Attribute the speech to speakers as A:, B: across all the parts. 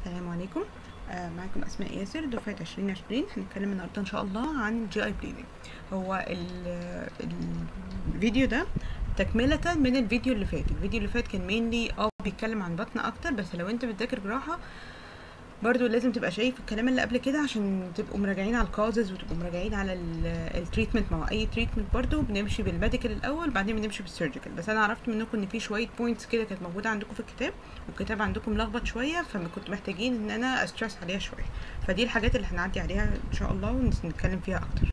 A: السلام عليكم آه معكم اسماء ياسر دفعه 2020 هنتكلم النهارده ان شاء الله عن الجي اي بليدنج هو ال- الفيديو ده تكملة من الفيديو اللي فات الفيديو اللي فات كان مينلي اه بيتكلم عن بطن اكتر بس لو انت بتذاكر جراحة برضو لازم تبقى شايف الكلام اللي قبل كده عشان تبقوا مراجعين على الكازز وتبقوا مراجعين على التريتمنت ما هو اي تريتمنت برضو بنمشي بالميديكال الاول بعدين بنمشي بالسيرجيكال بس انا عرفت منكم ان في شويه بوينتس كده كانت موجوده عندكم في الكتاب والكتاب عندكم ملخبط شويه فكنت محتاجين ان انا استرس عليها شويه فدي الحاجات اللي هنعدي عليها ان شاء الله ونتكلم فيها اكتر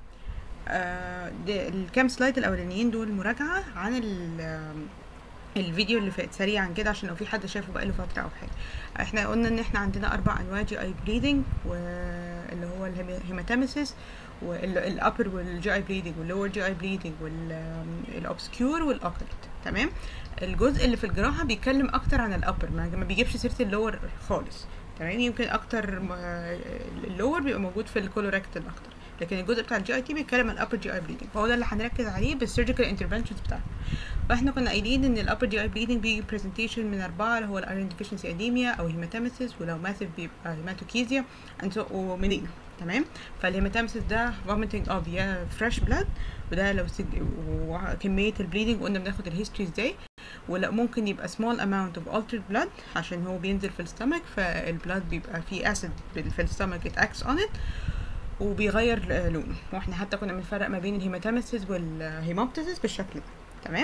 A: آه دي- الكام سلايد الاولانيين دول مراجعه عن ال- الفيديو اللي فات سريعا كده عشان لو في حد شافه بقاله فتره او حاجه احنا قلنا ان احنا عندنا اربع انواع جي اي بليدنج واللي هو الهيماتيمسيس والابر والجي اي بليدنج واللور جي اي بليدنج والاوبسكيور والاوكلت تمام الجزء اللي في الجراحه بيتكلم اكتر عن الابر ما ما بيجيبش سيره اللور خالص تمام يمكن اكتر ما- اللور بيبقى موجود في الكولوركتال اكتر لكن الجزء بتاع الجي اي تي بيتكلم عن الابر جي اي بليدنج فهو ده اللي هنركز عليه بالسيرجيكال انترفنشنز بتاعته فاحنا كنا قايلين ان الابر جي اي بليدنج بيجي برزنتيشن من اربعه اللي هو الايرون ديفيشنسي انيميا او هيماتيمسيس ولو ماسيف بيبقى هيماتوكيزيا وميلينا تمام فالهيماتيمسيس ده vomiting اوف يا فريش بلاد وده لو سج... وكميه البليدنج قلنا بناخد الهيستوري ازاي ولا ممكن يبقى small amount of altered blood عشان هو بينزل في الستمك فالبلاد بيبقى فيه acid في الستمك it acts on it وبيغير آه، لونه واحنا حتى كنا بنفرق ما بين الهيماتيمسيس والهيموبتيسيس بالشكل ده تمام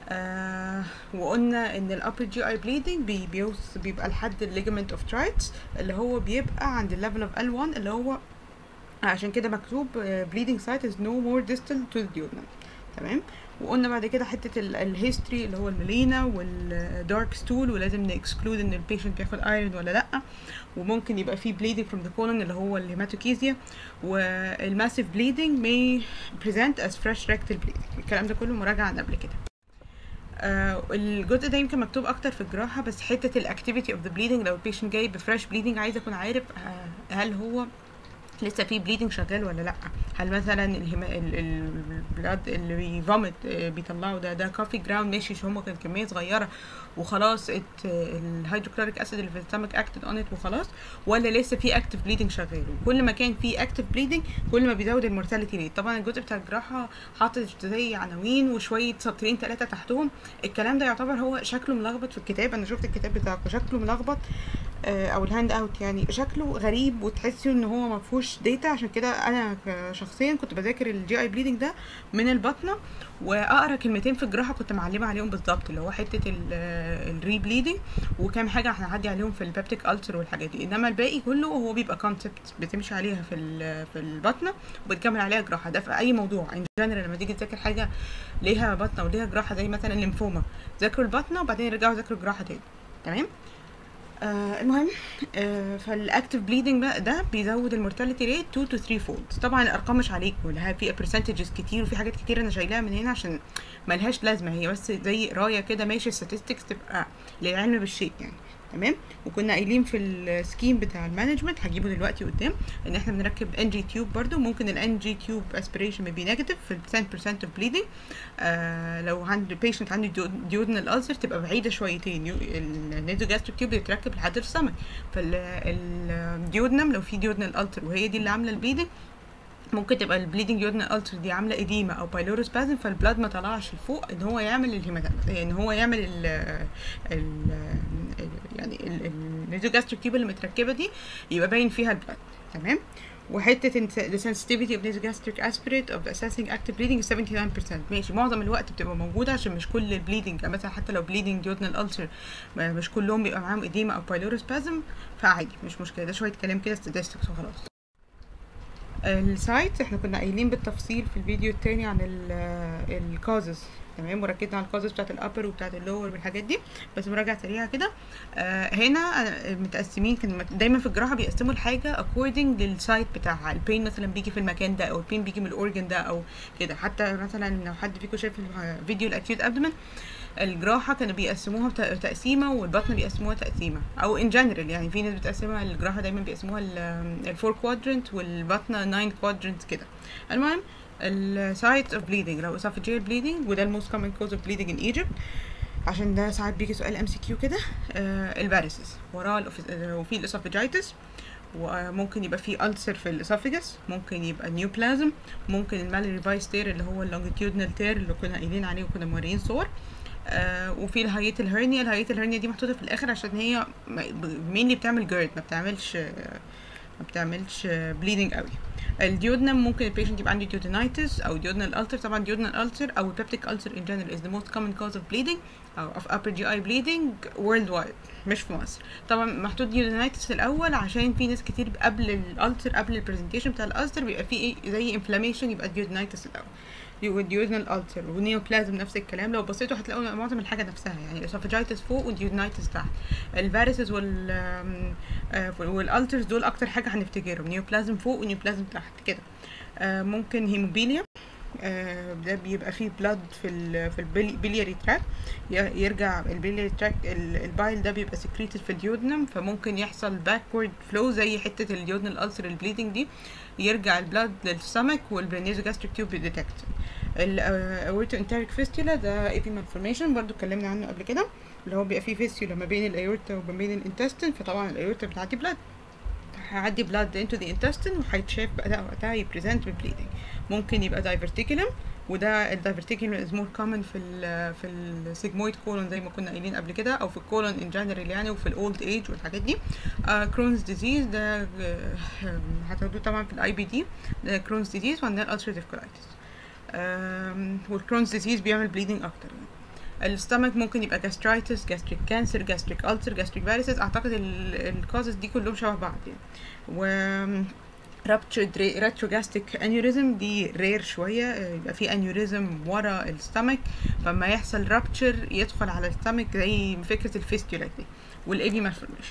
A: آه وقلنا ان الابر جي اي بليدنج بي بيوص بيبقى لحد الليجمنت اوف ترايتس اللي هو بيبقى عند الليفل اوف ال1 اللي هو عشان كده مكتوب bleeding site is no more distal to the duodenum تمام وقلنا بعد كده حته الهيستوري اللي هو الميلينا والدارك ستول ولازم نكسكلود ان البيشنت بياخد ايرون ولا لا وممكن يبقى في bleeding from the colon اللي هو الهيماتوكيزيا والماسيف bleeding may present as fresh rectal bleeding الكلام ده كله مراجعه عن قبل كده آه الجزء ده يمكن مكتوب اكتر في الجراحه بس حته الاكتيفيتي اوف ذا بليدنج لو البيشنت جاي بفريش بليدنج عايز اكون عارف آه هل هو لسه في بليدنج شغال ولا لا هل مثلا الهما البلاد اللي بيفومت بيطلعوا ده ده كافي جراوند ماشي عشان هما كان كميه صغيره وخلاص الهيدروكلوريك اسيد اللي في الستمك اكتد اون ات وخلاص ولا لسه في اكتف بليدنج شغال كل ما كان في اكتف بليدنج كل ما بيزود المورتاليتي ريت طبعا الجزء بتاع الجراحه حاطط زي عناوين وشويه سطرين ثلاثه تحتهم الكلام ده يعتبر هو شكله ملخبط في الكتاب انا شفت الكتاب بتاعكم شكله ملخبط آه، او الهاند اوت يعني شكله غريب وتحسي ان هو ما فيهوش داتا عشان كده انا ك- شخصيا كنت بذاكر الجي اي بليدنج ده من البطنه واقرا كلمتين في الجراحه كنت معلمه عليهم بالظبط اللي هو حته الري بليدنج وكام حاجه هنعدي عليهم في البيبتيك التر والحاجات دي انما الباقي كله هو بيبقى كونسبت بتمشي عليها في ال- في البطنه وبتكمل عليها جراحه ده في اي موضوع ان جنرال لما تيجي تذاكر حاجه ليها بطنه وليها جراحه زي مثلا الليمفوما ذاكروا البطنه وبعدين رجعوا ذاكروا الجراحه تاني تمام آه المهم آه فالاكتف بليدنج بقى ده بيزود المورتاليتي ريت 2 تو 3 فولد طبعا الارقام مش عليكم لها في برسنتجز كتير وفي حاجات كتير انا شايلاها من هنا عشان ملهاش لازمه هي بس زي قرايه كده ماشي statistics تبقى للعلم بالشيء يعني تمام وكنا قايلين في السكيم بتاع المانجمنت هجيبه دلوقتي قدام ان احنا بنركب ان جي تيوب برضو ممكن الان جي تيوب اسبريشن بي نيجاتيف في ال 10% اوف بليدنج آه لو عند بيشنت عنده ديودنال الالسر تبقى بعيده شويتين النيزوجاستريك تيوب بيتركب لحد السمك فالديودنم لو في ديودنال الالتر وهي دي اللي عامله البليدنج ممكن تبقى البليدنج يودنال التر دي عامله اديما او بايلوروسبازم فالبلاد ما طلعش لفوق ان هو يعمل الهيماتام ان هو يعمل ال ال يعني النيزوجاستريك تيوب اللي متركبه دي يبقى باين فيها البلاد تمام وحته إن the sensitivity of nasogastric aspirate of assessing active bleeding is 79% ماشي معظم الوقت بتبقى موجوده عشان مش كل البليدنج مثلا حتى لو bleeding duodenal ulcer ما- مش كلهم بيبقى معاهم edema او بايلوروسبازم فعادي مش مشكله ده شويه كلام كده statistics وخلاص السايت احنا كنا قايلين بالتفصيل في الفيديو التاني عن الكازز تمام وركزنا على الكازز بتاعت الابر وبتاعت اللور والحاجات دي بس مراجعه سريعه كده آه هنا آه، متقسمين كان مت- دايما في الجراحه بيقسموا الحاجه according للسايت بتاعها البين مثلا بيجي في المكان ده او البين بيجي من الاورجن ده او كده حتى مثلا لو حد فيكم شاف الفيديو الاكيوت ابدمن الجراحه كانوا بيقسموها بت- تقسيمه والبطن بيقسموها تقسيمه او ان جنرال يعني في ناس بتقسمها الجراحه دايما بيقسموها الفور كوادرنت والبطنه ناين كوادرنت كده المهم ال sites of bleeding لو esophageal bleeding وده ال most common cause of bleeding in Egypt عشان ده ساعات بيجي سؤال ام سي كيو كده آه الفاريسز وراه الأوف- آه، وفي الاسوفيجايتس وممكن يبقى فيه ألسر في الاسوفيجس ممكن يبقى نيوبلازم ممكن المالري فايس تير اللي هو اللونجيتيودنال تير اللي كنا قايلين عليه وكنا موريين صور آه وفي الهيئة الهرنيا الهيئة الهرنيا دي محطوطة في الآخر عشان هي مين بتعمل جيرد ما بتعملش آه ما بتعملش بليدنج قوي الديودنم ممكن البيشنت يبقى عنده ديودينايتس او ديودنال التر طبعا ديودنال التر او البيبتيك التر in general is the most common cause of bleeding او of upper GI bleeding worldwide مش في مصر طبعا محطوط ديودينايتس الاول عشان في ناس كتير قبل الالتر قبل البرزنتيشن بتاع الالتر بيبقى في ايه زي انفلاميشن يبقى ديودينايتس الاول والديودنال التر ونيوبلازم نفس الكلام لو بصيتوا هتلاقوا معظم الحاجه نفسها يعني الاسوفاجيتس فوق والديودينايتس تحت الفاريسز وال آم، آه، والالترز دول اكتر حاجه هنفتكرهم نيوبلازم فوق ونيوبلازم تحت كده آه، ممكن هيموبيليا آه، ده بيبقى فيه بلاد في ال في البيلياري تراك يرجع البيلياري تراك البايل ده بيبقى سكريتد في الديودنم فممكن يحصل باكورد فلو زي حته الديودنال الالسر البليدنج دي يرجع البلاد للسمك والبرينيزو جاستريك تيوب بيديتكت الاورتو انتريك فيستولا ده ايبي مالفورميشن برضو اتكلمنا عنه قبل كده اللي هو بيبقى فيه فيستولا ما بين الايورتا وما بين الانتستين فطبعا الايورتا بتعدي بلاد هيعدي بلاد into the intestine وهيتشاف بقى وقتها يبريزنت ببليدنج ممكن يبقى diverticulum وده الدايفرتيكولم از مور كومن في ال في السيجمويد كولون زي ما كنا قايلين قبل كده او في الكولون ان جنرال يعني وفي الاولد ايج والحاجات دي كرونز ديزيز ده آه، هتاخدوه طبعا في الاي بي دي ده كرونز ديزيز وعندنا الالتريتيف كولايتس والكرونز ديزيز بيعمل بليدنج اكتر يعني الستمك ممكن يبقى gastritis gastric cancer gastric ulcer gastric varices اعتقد الكوزز دي كلهم شبه بعض يعني و ruptured re- retrogastric aneurysm دي رير شوية آه، يبقى في aneurysm ورا الستمك فما يحصل rupture يدخل على الستمك زي فكرة الفيستولا دي والايبي مالفورميشن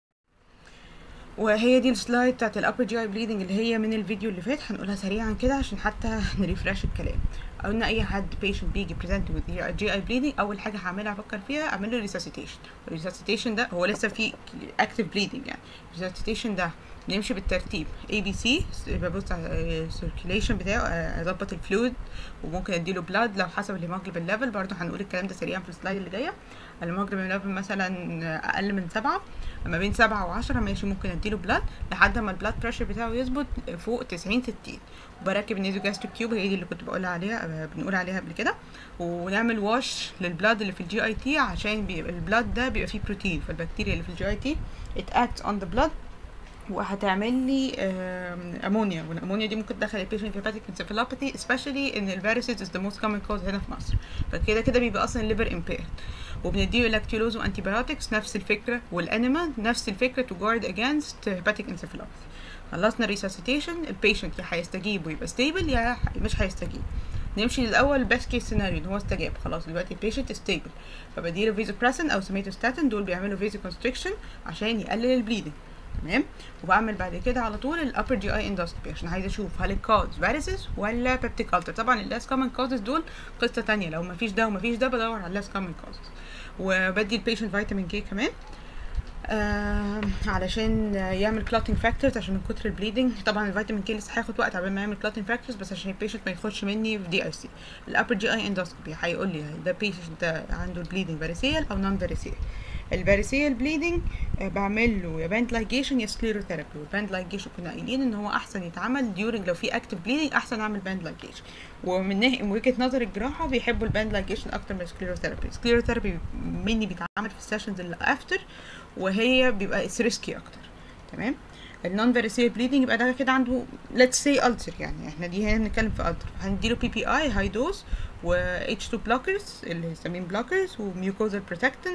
A: وهي دي السلايد بتاعت الابر جي اي بليدنج اللي هي من الفيديو اللي فات هنقولها سريعا كده عشان حتى نريفرش الكلام قلنا اي حد بيشنت بيجي بريزنت وذ جي اي بليدنج اول حاجه هعملها افكر فيها اعمل له ريساسيتيشن الريساسيتيشن ده هو لسه في اكتف بليدنج يعني الريساسيتيشن ده نمشي بالترتيب اي بي سي ببص على السيركيليشن بتاعه آه، اظبط الفلويد وممكن اديله بلاد لو حسب الهيموجلوبين ليفل برضه هنقول الكلام ده سريعا في السلايد اللي جايه الهيموجلوبين ليفل مثلا اقل من سبعة ما بين سبعة وعشرة ماشي ممكن اديله بلاد لحد ما البلاد بريشر بتاعه يظبط فوق تسعين ستين وبركب النيزو جاستريك تيوب هي دي اللي كنت بقول عليها آه، بنقول عليها قبل كده ونعمل واش للبلاد اللي في الجي اي تي عشان بيبقى البلاد ده بيبقى فيه بروتين فالبكتيريا اللي في الجي اي تي it acts on the blood وهتعمل لي امونيا والامونيا دي ممكن تدخل البيشنت في هيباتيك انسفالوباثي especially ان الفيروسز is the most common cause هنا في مصر فكده كده بيبقى اصلا الليفر impaired وبنديله لاكتيلوز وانتي بايوتكس نفس الفكره والانيما نفس الفكره to guard against hepatic encephalopathy خلصنا الريساسيتيشن البيشنت يا هيستجيب ويبقى ستيبل يا ح- مش هيستجيب نمشي للاول بيست كيس سيناريو ان هو استجاب خلاص دلوقتي البيشنت ستيبل فبديله فيزوبريسن او سيميتوستاتين دول بيعملوا فيزو كونستريكشن عشان يقلل البليدنج تمام وبعمل بعد كده على طول الابر جي اي اندوسكوبي عشان عايزه اشوف هل الكوز فيروسز ولا بيبتيك التر طبعا اللاس كومن كوزز دول قصه تانية لو مفيش ده ومفيش ده بدور على اللاس كومن كوزز وبدي البيشنت فيتامين كي كمان آه علشان يعمل كلوتنج فاكتورز عشان من كتر البليدنج طبعا الفيتامين كي لسه هياخد وقت عبال ما يعمل كلوتنج فاكتورز بس عشان البيشنت ما ياخدش مني في دي اي سي الابر جي اي اندوسكوبي هيقول لي ده بيشنت ده عنده البليدنج فاريسيال او نون فاريسيال الفاريسيال بليدنج بعمل له يا باند لايجيشن يا سكليروثيرابي والباند لايجيشن كنا قايلين ان هو احسن يتعمل ديورنج لو في اكتف بليدنج احسن اعمل باند لايجيشن ومن ناحيه من وجهه نظر الجراحه بيحبوا الباند لايجيشن اكتر من السكليروثيرابي السكليروثيرابي مني بيتعمل في السيشنز اللي افتر وهي بيبقى اتس ريسكي اكتر تمام النون فيريسيال بليدنج يبقى ده كده عنده ليتس سي التر يعني احنا دي هنا بنتكلم في التر هنديله بي بي اي هاي دوز و اتش 2 بلوكرز اللي هيسمين بلوكرز وميوكوزال بروتكتن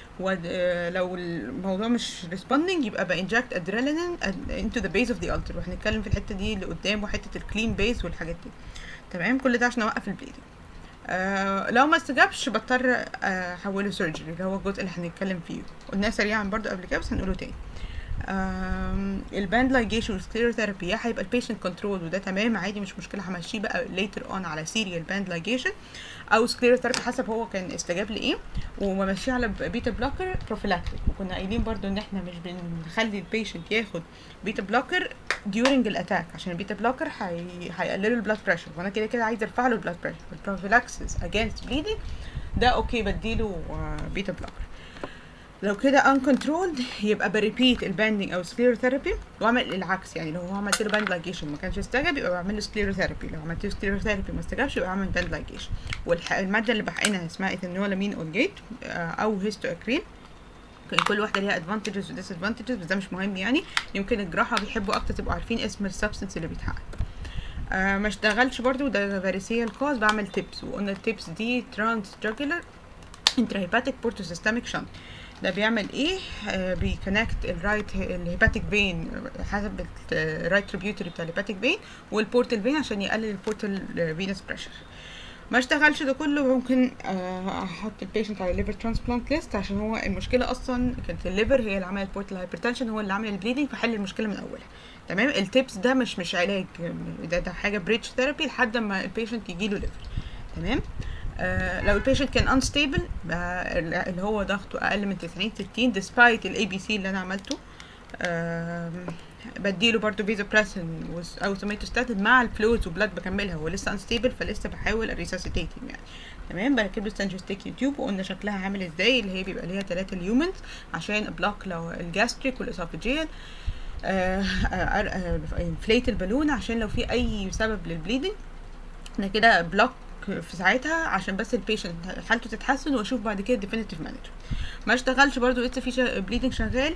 A: ولو الموضوع مش ريسبوندنج يبقى بانجكت ادرينالين انتو ذا بيز اوف ذا التر وهنتكلم في الحته دي اللي قدام وحته الكلين بيز والحاجات دي تمام كل ده عشان اوقف البليدنج آه لو ما استجابش بضطر آه، احوله سيرجري اللي هو الجزء اللي هنتكلم فيه قلناه سريعا برضو قبل كده بس هنقوله تاني آم، الباند لايجيشن والسكليروثيرابي يا هيبقى البيشنت كنترول وده تمام عادي مش مشكله همشيه بقى ليتر اون على سيريال باند لايجيشن او سكليروثيرابي حسب هو كان استجاب لايه وممشيه على بيتا بلوكر بروفيلاكتيك وكنا قايلين برضو ان احنا مش بنخلي البيشنت ياخد بيتا بلوكر during الاتاك عشان البيتا بلوكر هي... هيقللوا البلاد بريشر وانا كده كده عايزه ارفع له البلاد بريشر البروفيلاكسس against bleeding ده اوكي بديله بيتا بلوكر لو كده uncontrolled يبقى بريبيت الباندنج او سكليروثيرابي واعمل العكس يعني لو هو عملت له باند لايجيشن ما كانش استجاب يبقى بعمل له سكليروثيرابي لو عملت له سكليروثيرابي ما استجابش يبقى اعمل باند لايجيشن والماده اللي بحقنها اسمها ايثانولامين اولجيت او هيستوكرين كل واحده ليها ادفانتجز وديس ادفانتجز بس ده مش مهم يعني يمكن الجراحه بيحبوا اكتر تبقوا عارفين اسم السبستنس اللي بيتحقن آه ما اشتغلش برضو ده فاريسيال كوز بعمل تيبس وقلنا التيبس دي ترانس جاكولار انتراهيباتيك بورتو سيستميك شنت ده بيعمل ايه آه بيكونكت الرايت الهيباتيك فين حسب الرايت تريبيوتري بتاع الهيباتيك فين والبورتال فين عشان يقلل البورتال فينس بريشر ما اشتغلش ده كله ممكن آه احط البيشنت على ليفر ترانسبلانت ليست عشان هو المشكله اصلا كانت الليفر هي اللي عملت بورتال هايبرتنشن هو اللي عمل البليدنج فحل المشكله من اولها تمام التيبس ده مش مش علاج ده ده حاجه بريدج ثيرابي لحد ما البيشنت يجي له ليفر تمام آه لو البيشنت كان انستيبل اللي هو ضغطه اقل من 90 60 ديسبايت الاي بي سي اللي انا عملته آه بديله برضو بيزوبريسن او سوميتوستاتين مع الفلويدز وبلاد بكملها هو لسه انستيبل فلسه بحاول اريساسيتيتنج يعني تمام بركب له ستانجستيك يوتيوب وقلنا شكلها عامل ازاي اللي هي بيبقى ليها ثلاثة اليومنز عشان بلوك لو الجاستريك والاسوفاجيال انفليت البالون عشان لو في اي سبب للبليدنج انا كده بلوك في ساعتها عشان بس البيشنت حالته تتحسن واشوف بعد كده ديفينيتيف مانجر ما اشتغلش برضو لسه في بليدنج شغال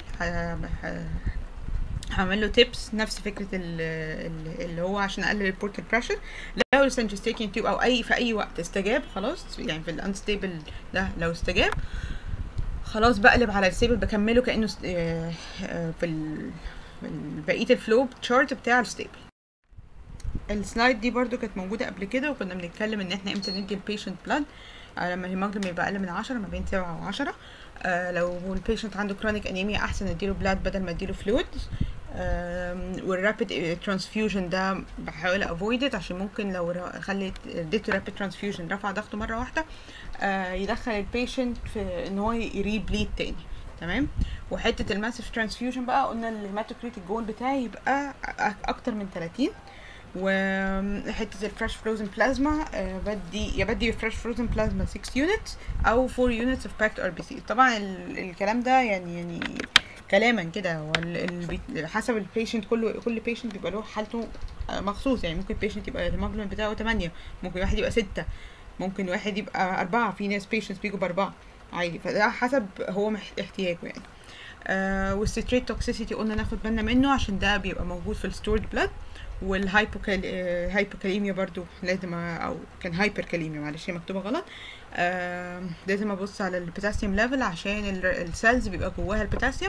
A: هعمل له تيبس نفس فكره اللي هو عشان اقلل البورتال بريشر لو السنجستيكين تيوب او اي في اي وقت استجاب خلاص يعني في الانستيبل ده لو استجاب خلاص بقلب على الستيبل بكمله كانه في بقيه الفلو تشارت بتاع الستيبل السلايد دي برضو كانت موجودة قبل كده وكنا بنتكلم ان احنا امتى ندي البيشنت بلاد آه لما الهيموجلوبين يبقى اقل من عشرة ما بين سبعة وعشرة آه لو البيشنت عنده كرونيك انيميا احسن نديله بلاد بدل ما اديله فلويد والرابid ترانسفيوجن ده بحاول افويد عشان ممكن لو خليت اديته رابid ترانسفيوجن رفع ضغطه مره واحده آه يدخل البيشنت في ان هو يريبليد تاني تمام وحته الماسيف ترانسفيوجن بقى قلنا الهيماتوكريتيك جول بتاعي يبقى اكتر من 30 وحته الفريش فروزن بلازما آه بدي يا بدي فريش فروزن بلازما 6 يونتس او 4 يونتس اوف باكت ار بي سي طبعا الكلام ده يعني يعني كلاما كده هو حسب البيشنت كله كل بيشنت بيبقى له حالته مخصوص يعني ممكن بيشنت يبقى الهيموجلوبين بتاعه 8 ممكن واحد يبقى 6 ممكن واحد يبقى أربعة في ناس بيشنتس بيجوا بأربعة عادي فده حسب هو احتياجه يعني آه والستريت توكسيسيتي قلنا ناخد بالنا منه عشان ده بيبقى موجود في الستورد بلاد والهايبوكاليميا برضو لازم او كان هايبركاليميا معلش هي مكتوبه غلط آه لازم ابص على البوتاسيوم ليفل عشان السيلز بيبقى جواها البوتاسيوم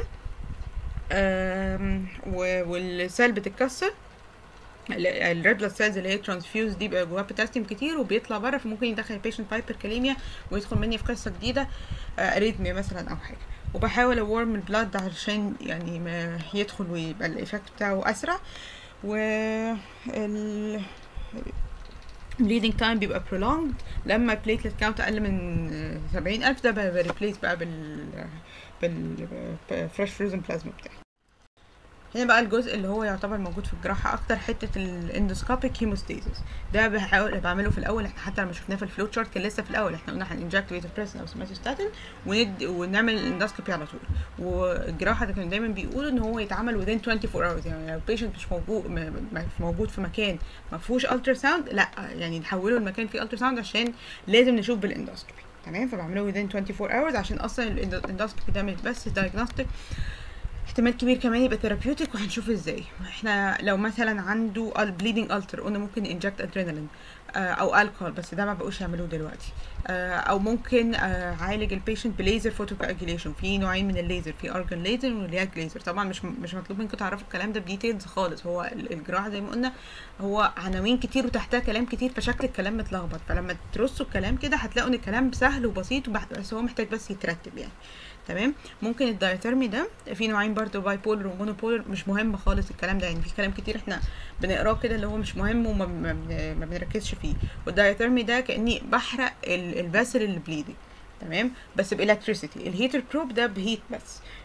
A: آه والسيل بتتكسر الريد بلاد سيلز اللي هي ترانسفيوز دي بيبقى جواها بوتاسيوم كتير وبيطلع بره فممكن يدخل البيشنت هايبركاليميا ويدخل مني في قصه جديده اريتميا مثلا او حاجه وبحاول اورم البلاد عشان يعني ما يدخل ويبقى الايفكت بتاعه اسرع و ال bleeding time بيبقى prolonged لما platelet count اقل من سبعين الف ده بريبليس بقى بال بال fresh frozen plasma بتاعي هنا بقى الجزء اللي هو يعتبر موجود في الجراحة أكتر حتة الاندوسكوبيك هيموستاسيس ده بحاول بعمله في الأول احنا حتى لما شفناه في الفلو تشارت كان لسه في الأول احنا قلنا هننجكت فيتوبريسن أو سوماتوستاتين وند ونعمل الاندوسكوبي على طول والجراحة ده كانوا دايما بيقولوا إن هو يتعمل within 24 hours يعني لو البيشنت مش موجود مش موجود في مكان ما فيهوش الترا ساوند لا يعني نحوله لمكان فيه الترا ساوند عشان لازم نشوف بالاندوسكوبي تمام فبعمله within 24 hours عشان أصلا الاندوسكوبي ده مش بس دايجنوستيك احتمال كبير كمان يبقى ثيرابيوتيك وهنشوف ازاي احنا لو مثلا عنده بليدنج التر قلنا ممكن انجكت ادرينالين او الكحول بس ده ما بقوش يعملوه دلوقتي او ممكن عالج البيشنت بليزر فوتوكاجيليشن في نوعين من الليزر في ارجن ليزر ورياك ليزر طبعا مش مش مطلوب منكم تعرفوا الكلام ده بديتيلز خالص هو الجراحه زي ما قلنا هو عناوين كتير وتحتها كلام كتير فشكل الكلام متلخبط فلما ترصوا الكلام كده هتلاقوا ان الكلام سهل وبسيط بس هو محتاج بس يترتب يعني تمام ممكن الدايثيرمي ده في نوعين برضو باي بولر ومونوبولر مش مهم خالص الكلام ده يعني في كلام كتير احنا بنقراه كده اللي هو مش مهم وما ما بنركزش فيه والدايثيرمي ده كاني بحرق الفاسل اللي بليدنج تمام بس بالكتريسيتي الهيتر بروب ده بهيت بس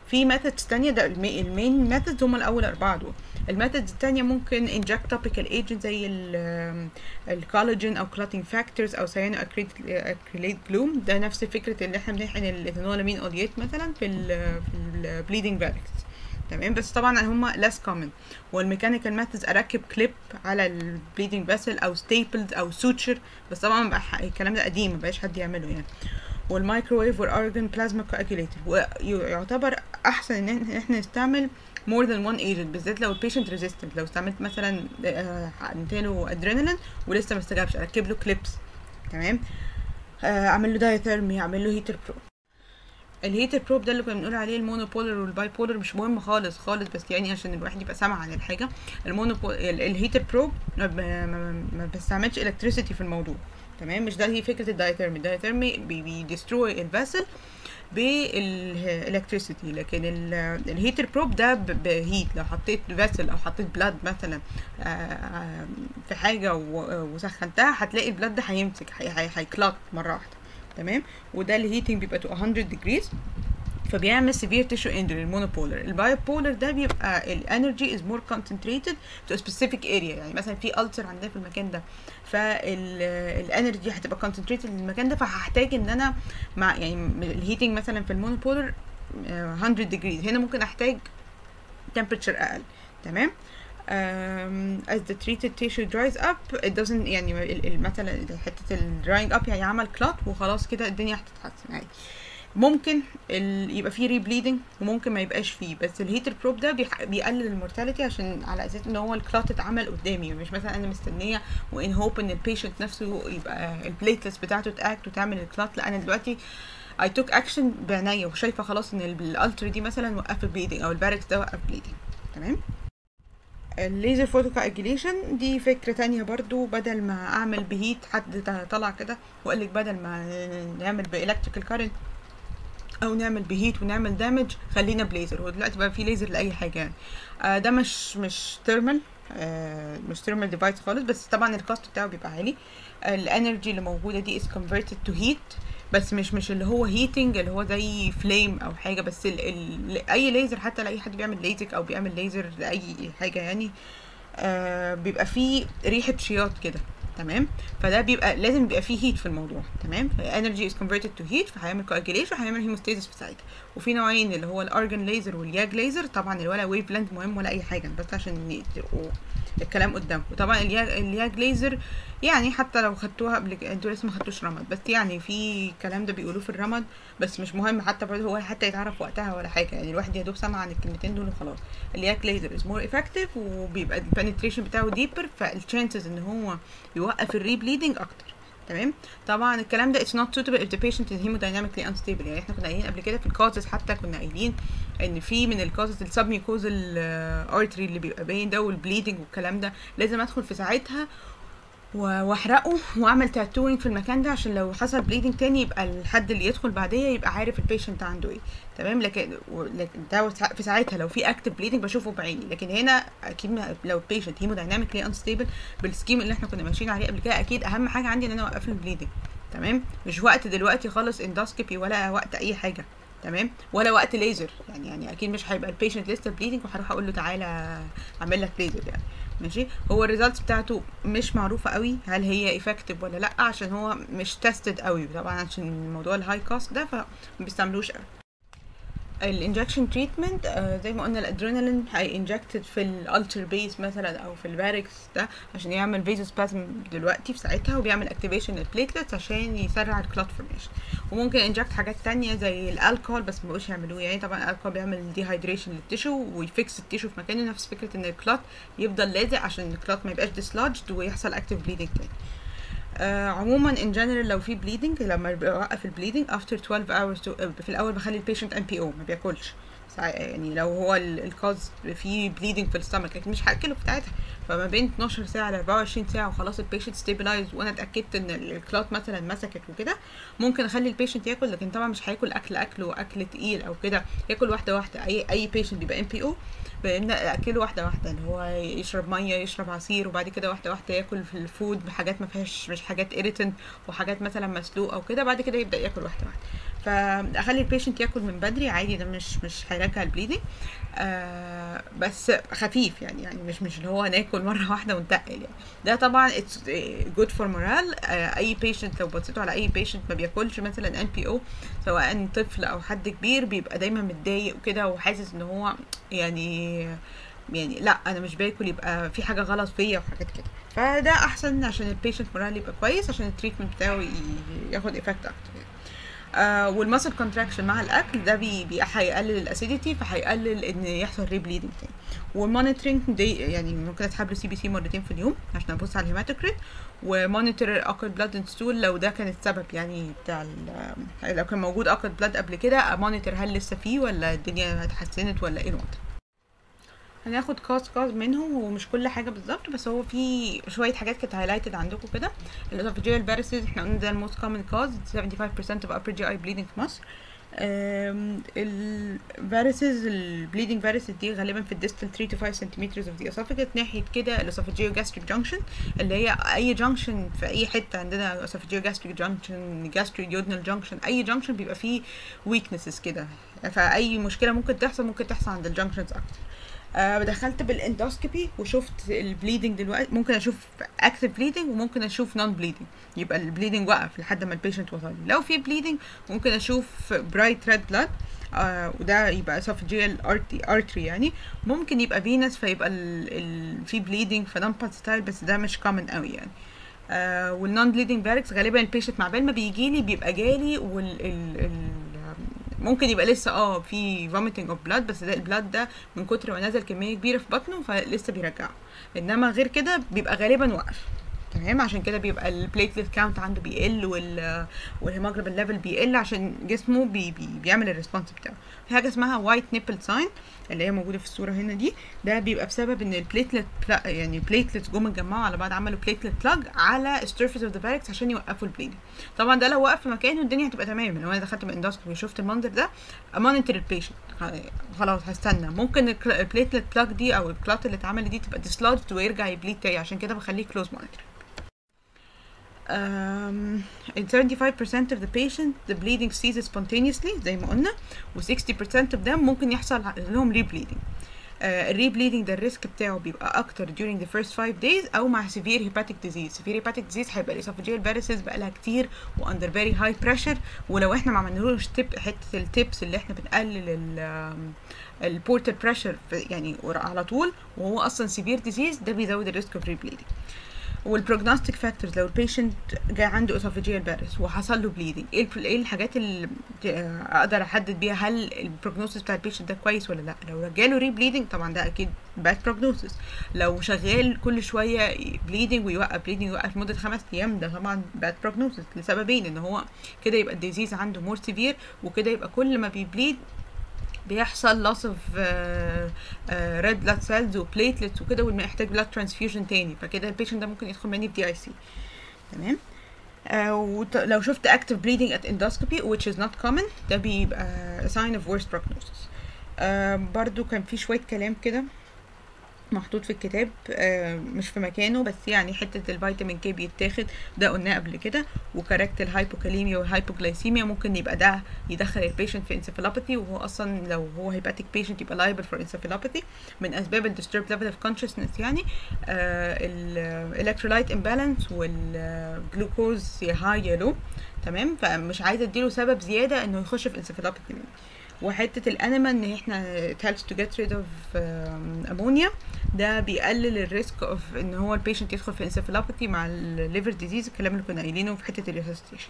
A: في ميثودز تانية ده المين ميثودز هم الاول اربعه دول الميثودز التانية ممكن inject topical agent زي الكولاجين او clotting factors او cyano acrylate gloom ده نفس فكرة اللي احنا بنحقن الايثانولامين اوليات مثلا في ال في البليدنج فالكس تمام بس طبعا هما less common والميكانيكال ميثودز اركب كليب على البليدنج فاسل او ستيبلز او سوتشر بس طبعا بقى الكلام ده قديم مبقاش حد يعمله يعني والمايكروويف والارجون بلازما كواجيليتر ويعتبر احسن ان احنا نستعمل more than one agent بالذات لو البيشنت ريزيستنت لو استعملت مثلا اديله ادرينالين ولسه ما استجابش اركب له كليبس تمام اعمل له دايثيرمي اعمل له هيتر برو الهيتر بروب ده اللي كنا بنقول عليه المونوبولر والباي بولر مش مهم خالص خالص بس يعني عشان الواحد يبقى سامع عن الحاجه المونوبول الهيتر بروب ما, ما بستعملش الكتريسيتي في الموضوع تمام مش ده هي فكره الدايثيرمي الدايثيرمي بيدستروي الفاسل بالالكتريسيتي لكن الهيتر بروب ده بهيت لو حطيت فاسل او حطيت بلاد مثلا في حاجه وسخنتها هتلاقي البلاد ده هيمسك هيكلات مره واحده تمام وده الهيتنج بيبقى تو 100 ديجريز فبيعمل severe tissue injury المونوبولر البايبولر ده بيبقى الانرجي از مور concentrated to a specific area يعني مثلا في ulcer عندنا في المكان ده فالانرجي هتبقى concentrated للمكان ده فهحتاج ان انا مع يعني الهيتنج مثلا في المونوبولر 100 ديجريز هنا ممكن احتاج temperature اقل تمام um, as the treated tissue dries up it doesn't يعني مثلا حته ال drying up يعني عمل كلات وخلاص كده الدنيا هتتحسن عادي ممكن ال... يبقى فيه ريبليدنج وممكن ما يبقاش فيه بس الهيتر بروب ده بيح... بيقلل المورتاليتي عشان على اساس ان هو الكلات اتعمل قدامي مش مثلا انا مستنيه وان هوب ان البيشنت نفسه يبقى البليتلس بتاعته تاكت وتعمل الكلات لا انا دلوقتي I took action بعناية وشايفة خلاص ان الالتر دي مثلا وقف البليدنج او الباركس ده وقف بليدنج تمام الليزر فوتو كاجيليشن دي فكرة تانية برضو بدل ما اعمل بهيت حد طلع كده وقال لك بدل ما نعمل بالكتريكال كارنت او نعمل بهيت ونعمل دامج خلينا بليزر هو دلوقتي بقى في ليزر لاي حاجه يعني آه ده مش مش تيرمال آه مش تيرمال ديفايس خالص بس طبعا الكوست بتاعه بيبقى عالي آه الانرجي اللي موجوده دي is converted to heat بس مش مش اللي هو هيتنج اللي هو زي فليم او حاجه بس ال ال اي ليزر حتى لاي حد بيعمل ليزك او بيعمل ليزر لاي حاجه يعني آه بيبقى فيه ريحه شياط كده تمام فده بيبقى لازم يبقى فيه هيت في الموضوع تمام انرجي از كونفرتد تو هيت فهيعمل كواجيليشن وهيعمل هيموستاسيس في ساعتها وفي نوعين اللي هو الارجن ليزر والياج ليزر طبعا اللي ولا ويف لينث مهم ولا اي حاجه بس عشان تبقوا الكلام قدامكم وطبعا الياج الياج ليزر يعني حتى لو خدتوها قبل انتوا لسه ما خدتوش رمد بس يعني في الكلام ده بيقولوه في الرمد بس مش مهم حتى برضه هو حتى يتعرف وقتها ولا حاجه يعني الواحد يا دوب سمع عن الكلمتين دول وخلاص الياج ليزر از مور افكتيف وبيبقى البنتريشن بتاعه ديبر فالشانسز ان هو يوقف الري بليدنج اكتر تمام طبعا الكلام ده it's not suitable if the patient is hemodynamically unstable يعني احنا كنا قايلين قبل كده في الكوزز حتى كنا قايلين ان في من الكوزز السبميكوزال ارتري اللي بيبقى باين ده والبليدنج والكلام ده لازم ادخل في ساعتها واحرقه واعمل تاتوينج في المكان ده عشان لو حصل بليدنج تاني يبقى الحد اللي يدخل بعديه يبقى عارف البيشنت عنده ايه تمام لكن لكن ده في ساعتها لو في اكتف بليدنج بشوفه بعيني لكن هنا اكيد لو البيشنت هيمودايناميكلي انستيبل بالسكيم اللي احنا كنا ماشيين عليه قبل كده اكيد اهم حاجه عندي ان انا اوقف له البليدنج تمام مش وقت دلوقتي خالص اندوسكوبي ولا وقت اي حاجه تمام ولا وقت ليزر يعني يعني اكيد مش هيبقى البيشنت لسه بليدنج وهروح اقول له تعالى اعمل لك ليزر يعني ماشي هو الريزلتس بتاعته مش معروفه قوي هل هي افكتيف ولا لا عشان هو مش تيستد قوي طبعا عشان موضوع الهاي كوست ده فما بيستعملوش قوي الانجكشن تريتمنت زي ما قلنا الادرينالين هي انجكتد في الالتر بيس مثلا او في الباركس ده عشان يعمل فيزو سبازم دلوقتي في ساعتها وبيعمل اكتيفيشن للبليتلتس عشان يسرع الكلوت فورميشن وممكن انجكت حاجات تانية زي الالكول بس مبقوش يعملوه يعني طبعا الالكول بيعمل ديهايدريشن للتيشو ويفكس التيشو في مكانه نفس فكره ان الكلوت يفضل لازق عشان الكلوت ما يبقاش ديسلوجد ويحصل اكتيف بليدنج تاني آه عموما ان جنرال لو في بليدنج لما بوقف البليدنج افتر 12 hours في الاول بخلي البيشنت ام بي او ما بياكلش يعني لو هو الكاز في بليدنج في الستمك لكن مش هاكله في ساعتها فما بين 12 ساعه ل 24 ساعه وخلاص البيشنت ستيبلايز وانا اتاكدت ان الكلات مثلا مسكت وكده ممكن اخلي البيشنت ياكل لكن طبعا مش هياكل اكل اكل واكل تقيل او كده ياكل واحده واحده اي اي بيشنت بيبقى ام بي او بنبدا اكله واحده واحده اللي هو يشرب ميه يشرب عصير وبعد كده واحده واحده ياكل في الفود بحاجات ما فيهاش مش حاجات ايريتنت وحاجات مثلا مسلوق او كده بعد كده يبدا ياكل واحده واحده فاخلي البيشنت ياكل من بدري عادي ده مش مش هيرجع البليدنج آه بس خفيف يعني يعني مش مش اللي هو ناكل مره واحده ونتقل يعني ده طبعا اتس جود فور مورال اي بيشنت لو بصيتوا على اي بيشنت ما بياكلش مثلا ان بي او سواء طفل او حد كبير بيبقى دايما متضايق وكده وحاسس ان هو يعني يعني لا انا مش باكل يبقى في حاجه غلط فيا وحاجات كده فده احسن عشان البيشنت مورال يبقى كويس عشان التريتمنت بتاعه ي- ياخد افكت اكتر يعني. آه والمسل كونتراكشن مع الاكل ده بي بي هيقلل الاسيديتي فهيقلل ان يحصل ري بليدنج تاني والمونيتورنج دي يعني ممكن اسحب له سي بي سي مرتين في اليوم عشان ابص على الهيماتوكريت ومونيتور اكل بلاد اند ستول لو ده كان السبب يعني بتاع ال- لو كان موجود اكل بلاد قبل كده مونيتور هل لسه فيه ولا الدنيا اتحسنت ولا ايه الوضع هناخد كاز كاز منهم هو مش كل حاجه بالظبط بس هو في شويه حاجات كانت هايلايتد عندكم كده الاسوفاجيال فيروسز احنا قلنا ده الموست كومن كاز 75% of upper GI bleeding في مصر الفيروسز البليدنج فيروسز دي غالبا في الديستال 3 to 5 سنتيمترز اوف ذا esophagus ناحيه كده الاسوفاجيو gastric جانكشن اللي هي اي جانكشن في اي حته عندنا اسوفاجيو gastric جانكشن gastriduodenal جانكشن اي جانكشن بيبقى فيه weaknesses كده فاي مشكله ممكن تحصل ممكن تحصل عند الجانكشنز اكتر آه دخلت بالاندوسكوبي وشفت البليدنج دلوقتي ممكن اشوف اكتف بليدنج وممكن اشوف نون بليدنج يبقى البليدنج وقف لحد ما البيشنت وصل لي. لو في بليدنج ممكن اشوف برايت ريد بلاد آه وده يبقى esophageal artery يعني ممكن يبقى فينس فيبقى ال ال في بليدنج فنون باسيتايل بس ده مش كومن قوي يعني آه والنون بليدنج باركس غالبا البيشنت مع بال ما بيجي لي بيبقى جالي وال ال ال ممكن يبقى لسه اه في vomiting اوف بلاد بس ده البلاد ده من كتر ما نزل كميه كبيره في بطنه فلسه بيرجعه انما غير كده بيبقى غالبا وقف تمام عشان كده بيبقى البليتلت كاونت عنده بيقل وال والهيموجلوبين ليفل بيقل عشان جسمه بي بي بيعمل الريسبونس بتاعه في حاجه اسمها وايت نيبل ساين اللي هي موجوده في الصوره هنا دي ده بيبقى بسبب ان البليتلت يعني البليتلتس جم اتجمعوا على بعض عملوا بليتلت بلاج على السيرفيس اوف ذا باركس عشان يوقفوا البليدنج طبعا ده لو وقف في مكانه الدنيا هتبقى تمام لو انا دخلت من اندوسكوبي وشفت المنظر ده مونيتور البيشنت خلاص هستنى ممكن البليتلت بلاج دي او الكلات اللي اتعملت دي تبقى ديسلوجد ويرجع يبليد تاني عشان كده بخليه كلوز مونيتور um, in 75% of the patient the bleeding ceases spontaneously زي ما قلنا و 60% of them ممكن يحصل لهم rebleeding الري بليدنج ده الريسك بتاعه بيبقى اكتر during the first 5 days او مع severe hepatic disease severe hepatic disease هيبقى الاسوفاجيال فيروسز بقى لها كتير و under very high pressure ولو احنا ما عملنالوش تip حته التيبس اللي احنا بنقلل ال البورتال بريشر يعني على طول وهو اصلا severe disease ده بيزود الريسك اوف rebleeding والبروجنوستيك فاكتورز لو البيشنت جاي عنده اسوفاجيال فيروس وحصل له بليدنج ايه ايه الحاجات اللي اقدر احدد بيها هل البروجنوسيس بتاع البيشنت ده كويس ولا لا لو جاله ري بليدنج طبعا ده اكيد باد بروجنوسيس لو شغال كل شويه بليدنج ويوقف بليدنج ويوقف لمده خمس ايام ده طبعا باد بروجنوسيس لسببين ان هو كده يبقى الديزيز عنده مور سيفير وكده يبقى كل ما بيبليد بيحصل loss of red blood cells وبليتلتس وكده ومحتاج blood transfusion تاني فكده البيشنت ده ممكن يدخل مني في دي اي سي تمام آه لو شفت active bleeding at endoscopy which is not common ده بيبقى a sign of worse prognosis آه برضو كان في شوية كلام كده محطوط في الكتاب آه مش في مكانه بس يعني حتة الفيتامين كي بيتاخد ده قلناه قبل كده وكاركت الهايبوكاليميا والهايبوجلايسيميا ممكن يبقى ده يدخل البيشنت في انسفالوباثي وهو اصلا لو هو هيباتيك بيشنت يبقى لايبل فور انسفالوباثي من اسباب الديسترب ليفل اوف كونشسنس يعني الالكترولايت امبالانس والجلوكوز يا هاي يا لو تمام فمش عايزه اديله سبب زياده انه يخش في انسفالوباثي وحته الانيما ان احنا it helps to get rid of امونيا ده بيقلل الريسك اوف ان هو البيشنت يدخل في انسفالوباثي مع الليفر ديزيز الكلام اللي كنا قايلينه في حته الريسستيشن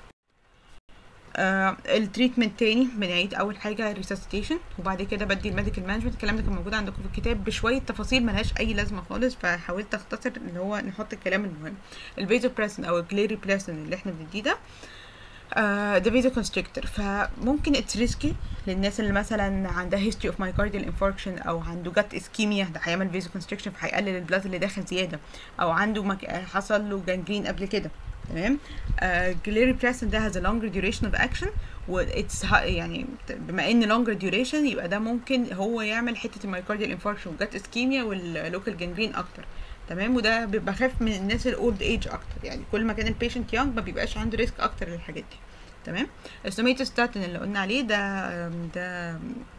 A: آه التريتمنت تاني بنعيد اول حاجه ريسستيشن وبعد كده بدي الميديكال مانجمنت الكلام ده كان موجود عندكم في الكتاب بشويه تفاصيل ملهاش اي لازمه خالص فحاولت اختصر اللي هو نحط الكلام المهم الفيزوبريسن او الجليري بريسن اللي احنا بنديه ده ده فيزو كونستريكتور فممكن اتس ريسكي للناس اللي مثلا عندها هيستوري اوف مايكارديال انفاركشن او عنده جت اسكيميا ده هيعمل فيزو كونستريكشن فهيقلل البلاد اللي داخل زياده او عنده مك... حصل له جانجرين قبل كده تمام جليري بريسن ده has a longer duration of action و it's يعني بما ان longer duration يبقى ده ممكن هو يعمل حته المايكارديال انفاركشن وجت اسكيميا واللوكال جانجرين اكتر تمام وده بيبقى خاف من الناس الاولد ايج اكتر يعني كل ما كان البيشنت يونج ما بيبقاش عنده ريسك اكتر للحاجات دي تمام السوميتوستاتين اللي قلنا عليه ده ده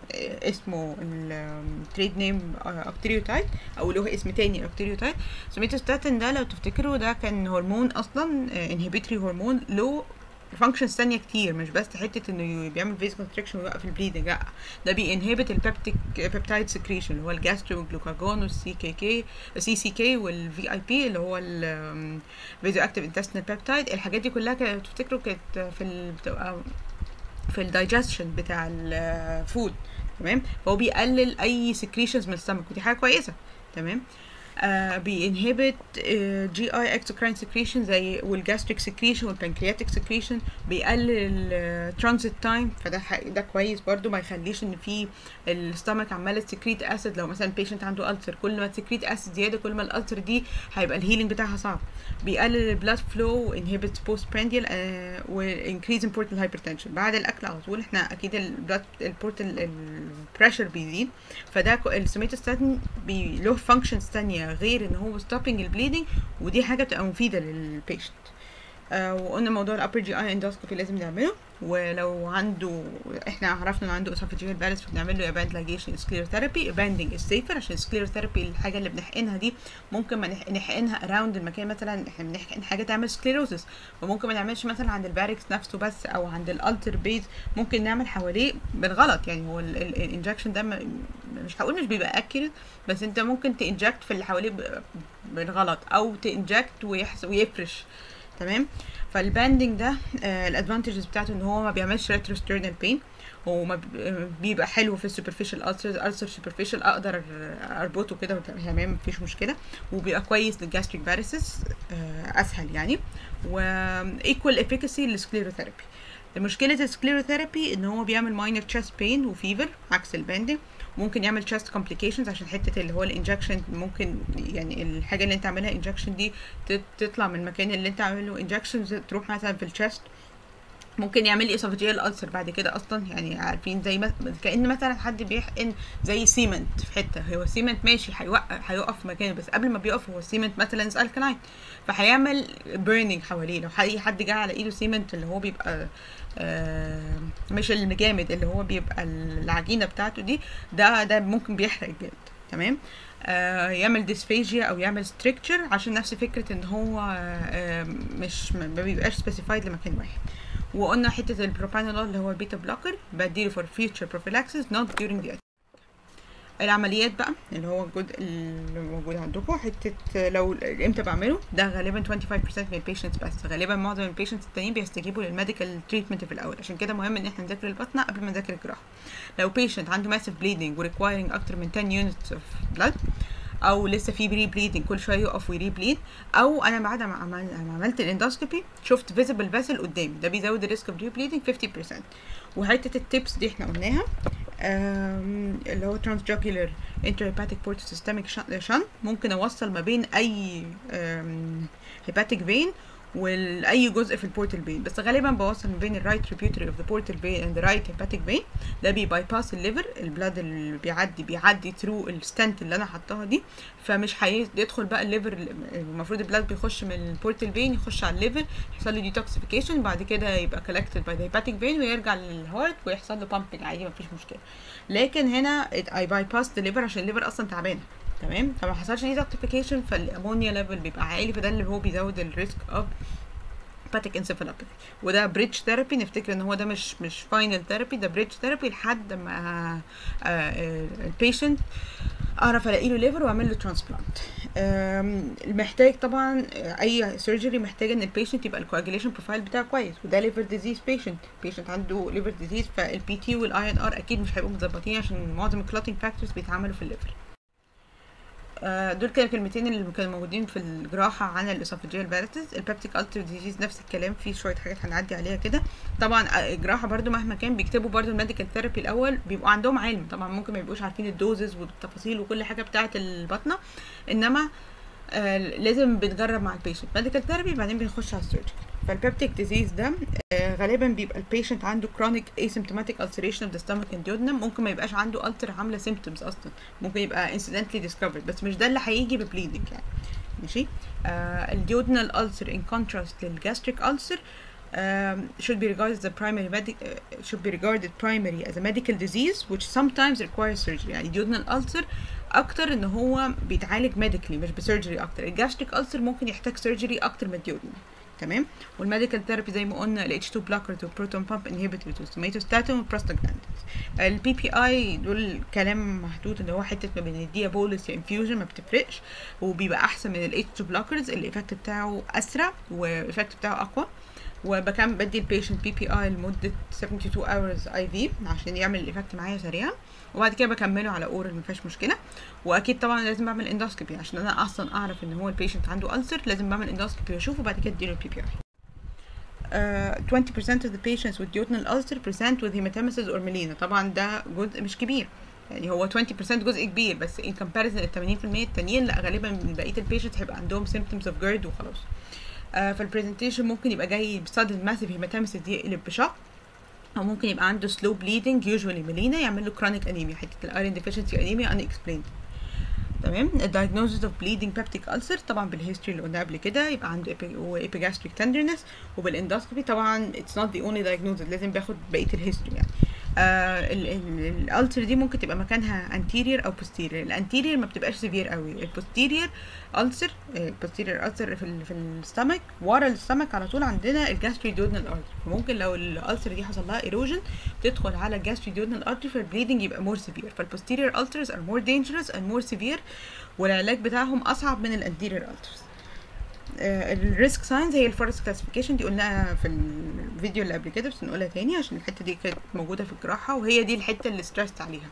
A: اسمه التريد نيم اكتريوتايد او له اسم تاني اكتريوتايد سوميتوستاتين ده لو تفتكروا ده كان هرمون اصلا انهبيتري هرمون له فانكشنز تانية كتير مش بس حتة انه بيعمل فيز كونستريكشن ويوقف البليدنج لا ده بينهبت البيبتيك بيبتايد سكريشن اللي هو الجاسترو جلوكاجون والسي كي كي سي سي كي والفي اي بي اللي هو الفيزيو اكتيف انتستينال بيبتايد الحاجات دي كلها كانت تفتكروا كانت في ال... بتبقى في الدايجستشن بتاع الفود تمام فهو بيقلل اي سكريشنز من السمك ودي حاجه كويسه تمام آه بينهبت جي اي اكسوكراين سكريشن زي والجاستريك سكريشن والبنكرياتيك سكريشن بيقلل الترانزيت تايم فده ده كويس برضو ما يخليش ان في الستمك عماله تسكريت اسيد لو مثلا بيشنت عنده السر كل ما تسكريت اسيد زياده كل ما الالسر دي هيبقى الهيلينج بتاعها صعب بيقلل البلاد فلو وانهبت بوست برانديال وانكريز امبورتال هايبرتنشن بعد الاكل على طول احنا اكيد البلاد البورتال البريشر بيزيد فده السوميتوستاتين له فانكشنز ثانيه غير ان هو ستوبنج البليدنج ودي حاجه بتبقى مفيده للبيشنت آه وقلنا موضوع الابر جي اي اندوسكوبي لازم نعمله ولو عنده احنا عرفنا ان عنده اسوفاجيال بالانس فبنعمل له اباند لايجيشن سكليروثيرابي اباندنج السيفر عشان السكليروثيرابي الحاجه اللي بنحقنها دي ممكن ما نحقنها اراوند المكان مثلا احنا بنحقن حاجه تعمل سكليروسس فممكن ما نعملش مثلا عند الباركس نفسه بس او عند الالتر بيز ممكن نعمل حواليه بالغلط يعني هو الانجكشن ده مش هقول مش بيبقى اكيوريت بس انت ممكن تنجكت في اللي حواليه بالغلط او تنجكت ويفرش تمام فالباندنج ده آه الادفانتجز بتاعته ان هو ما بيعملش ريتروسترنال بين وما بيبقى حلو في السوبرفيشال السرز السر سوبرفيشال اقدر اربطه كده تمام مفيش مشكله وبيبقى كويس للجاستريك فاريسز آه اسهل يعني وايكوال افيكاسي للسكليروثيرابي مشكله السكليروثيرابي ان هو بيعمل ماينر تشست بين وفيفر عكس الباندنج ممكن يعمل تشست كومبليكيشنز عشان حته اللي هو الانجكشن ممكن يعني الحاجه اللي انت عاملها انجكشن دي تطلع من المكان اللي انت عامله انجكشن تروح مثلا في الشست ممكن يعمل لي اسوفاجيال السر بعد كده اصلا يعني عارفين زي ما كان مثلا حد بيحقن زي سيمنت في حته هو سيمنت ماشي هيوقف هيقف في مكانه بس قبل ما بيقف هو السيمنت مثلا الكلاين فهيعمل بيرنينج حواليه لو حد جه على ايده سيمنت اللي هو بيبقى آه مش الجامد اللي هو بيبقى العجينه بتاعته دي ده ده ممكن بيحرق الجلد تمام آه يعمل ديسفيجيا او يعمل ستريكتشر عشان نفس فكره ان هو آه مش ما بيبقاش سبيسيفايد لمكان واحد وقلنا حته البروبانولول اللي هو البيتا بلوكر بديله فور فيوتشر بروفيلاكسيس نوت during the العمليات بقى اللي هو الجزء اللي موجود عندكم حته لو امتى بعمله ده غالبا 25% من البيشنتس بس غالبا معظم البيشنتس التانيين بيستجيبوا للميديكال تريتمنت في الاول عشان كده مهم ان احنا نذاكر البطنه قبل ما نذاكر الجراحه لو بيشنت عنده ماسيف بليدنج وريكوايرنج اكتر من 10 يونتس اوف بلاد او لسه في بري بليدنج كل شويه يقف ويري بليد او انا بعد ما عمل ما عملت الاندوسكوبي شفت فيزيبل فاسل قدامي ده بيزود الريسك اوف ري بليدنج 50% وحته التيبس دي احنا قلناها اللي هو ترانس جوكيولر انترهيباتيك بورت سيستميك شن ممكن اوصل ما بين اي هيباتيك فين واي جزء في البورتال فين بس غالبا بوصل ما بين الرايت tributary اوف ذا بورتال فين اند رايت هيباتيك فين ده بيباي باس الليفر البلاد اللي بيعدي بيعدي ثرو الستنت اللي انا حطاها دي فمش هيدخل بقى الليفر المفروض البلاد بيخش من البورتال فين يخش على الليفر يحصل له ديتوكسيفيكيشن بعد كده يبقى كولكتد باي ذا هيباتيك فين ويرجع للهارت ويحصل له بامبنج عادي مفيش مشكله لكن هنا اي باي باس الليفر عشان الليفر اصلا تعبانه تمام فما حصلش ديتوكسيفيكيشن فالامونيا ليفل بيبقى عالي فده اللي هو بيزود الريسك اوف هيباتيك انسفالوباثي وده بريدج ثيرابي نفتكر ان هو ده مش مش فاينل ثيرابي ده بريدج ثيرابي لحد ما البيشنت اعرف الاقي له ليفر واعمل له ترانسبلانت محتاج طبعا اي سيرجري محتاج ان البيشنت يبقى الكواجيليشن بروفايل بتاعه كويس وده ليفر ديزيز بيشنت بيشنت عنده ليفر ديزيز فالبي تي والاي ان ار اكيد مش هيبقوا متظبطين عشان معظم الكلوتنج فاكتورز بيتعملوا في الليفر دول كانوا كلمتين اللي كانوا موجودين في الجراحة عن الاسوفاجيال فاريتس البابتيك التر ديزيز نفس الكلام في شوية حاجات هنعدي عليها كده طبعا الجراحة برضو مهما كان بيكتبوا برضو الميديكال ثيرابي الأول بيبقوا عندهم علم طبعا ممكن ما يبقوش عارفين الدوزز والتفاصيل وكل حاجة بتاعة البطنة إنما آه لازم بنجرب مع البيشنت ميديكال ثيرابي بعدين بنخش على السيرجري فالبيبتيك ديزيز ده آه غالبا بيبقى البيشنت عنده كرونيك asymptomatic ulceration of the stomach and duodenum ممكن ما يبقاش عنده التر عامله symptoms اصلا ممكن يبقى incidentally discovered بس مش ده اللي هيجي ببليدنج يعني ماشي آه الديودنال ulcer in contrast للجاستريك ulcer um, should be regarded as a primary medic uh, should be regarded primary as a medical disease which sometimes requires surgery يعني duodenal ulcer اكتر ان هو بيتعالج medically مش بسيرجري اكتر الجاستريك ulcer ممكن يحتاج سيرجري اكتر من الديودنال تمام والميديكال ثيرابي زي ما قلنا ال H2 blockers والبروتون بامب انهبيتورز والسوماتوستاتين والبروستاجلاندينز البي بي اي دول كلام محدود اللي هو حته ما بين الديا بولس يا انفيوجن ما بتفرقش وبيبقى احسن من ال H2 blockers الايفكت بتاعه اسرع والايفكت بتاعه اقوى وبكم بدي البيشنت بي بي اي لمده 72 hours اي في عشان يعمل الايفكت معايا سريعا وبعد كده بكمله على اورال مفيهاش مشكله واكيد طبعا لازم بعمل اندوسكوبي عشان انا اصلا اعرف ان هو البيشنت عنده ألسر لازم بعمل اندوسكوبي واشوفه وبعد كده اديله البي بي اي Uh, 20% of the patients with duodenal ulcer present with hematemesis or melena طبعا ده جزء مش كبير يعني هو 20% جزء كبير بس in comparison ال 80% التانيين لا غالبا من بقيه البيشنتس هيبقى عندهم symptoms of GERD وخلاص آه فالبرزنتيشن ممكن يبقى جاي بسادن ماسيف هيماتيمسيس دي يقلب بشق او ممكن يبقى عنده سلو بليدنج يوجوالي ميلينا يعمل له كرونيك انيميا حته الايرون ديفيشنسي انيميا ان اكسبليند تمام الدايجنوزز اوف بليدنج بيبتيك ألسر طبعا بالهيستوري اللي قلنا قبل كده يبقى عنده ايبيجاستريك تندرنس وبالاندوسكوبي طبعا اتس نوت ذا اونلي دايجنوزز لازم بياخد بقيه الهيستوري يعني آه الالتر دي ممكن تبقى مكانها anterior او posterior الانتيرير ما بتبقاش سيفير قوي البوستيرير ألسر البوستيرير ألسر في ال في الستمك ورا الستمك على طول عندنا الجاستريدودنال ارتري فممكن لو الالسر دي حصل لها ايروجن تدخل على الجاستريدودنال ارتري فالبليدنج يبقى مور سيفير فالبوستيرير ألسرز ار مور دينجرس اند مور سيفير والعلاج بتاعهم اصعب من الانتيرير ألسرز الريسك ساينز هي الفورست كلاسيفيكيشن دي قلناها في الفيديو اللي قبل كده بس نقولها تاني عشان الحته دي كانت موجوده في الجراحه وهي دي الحته اللي ستريست عليها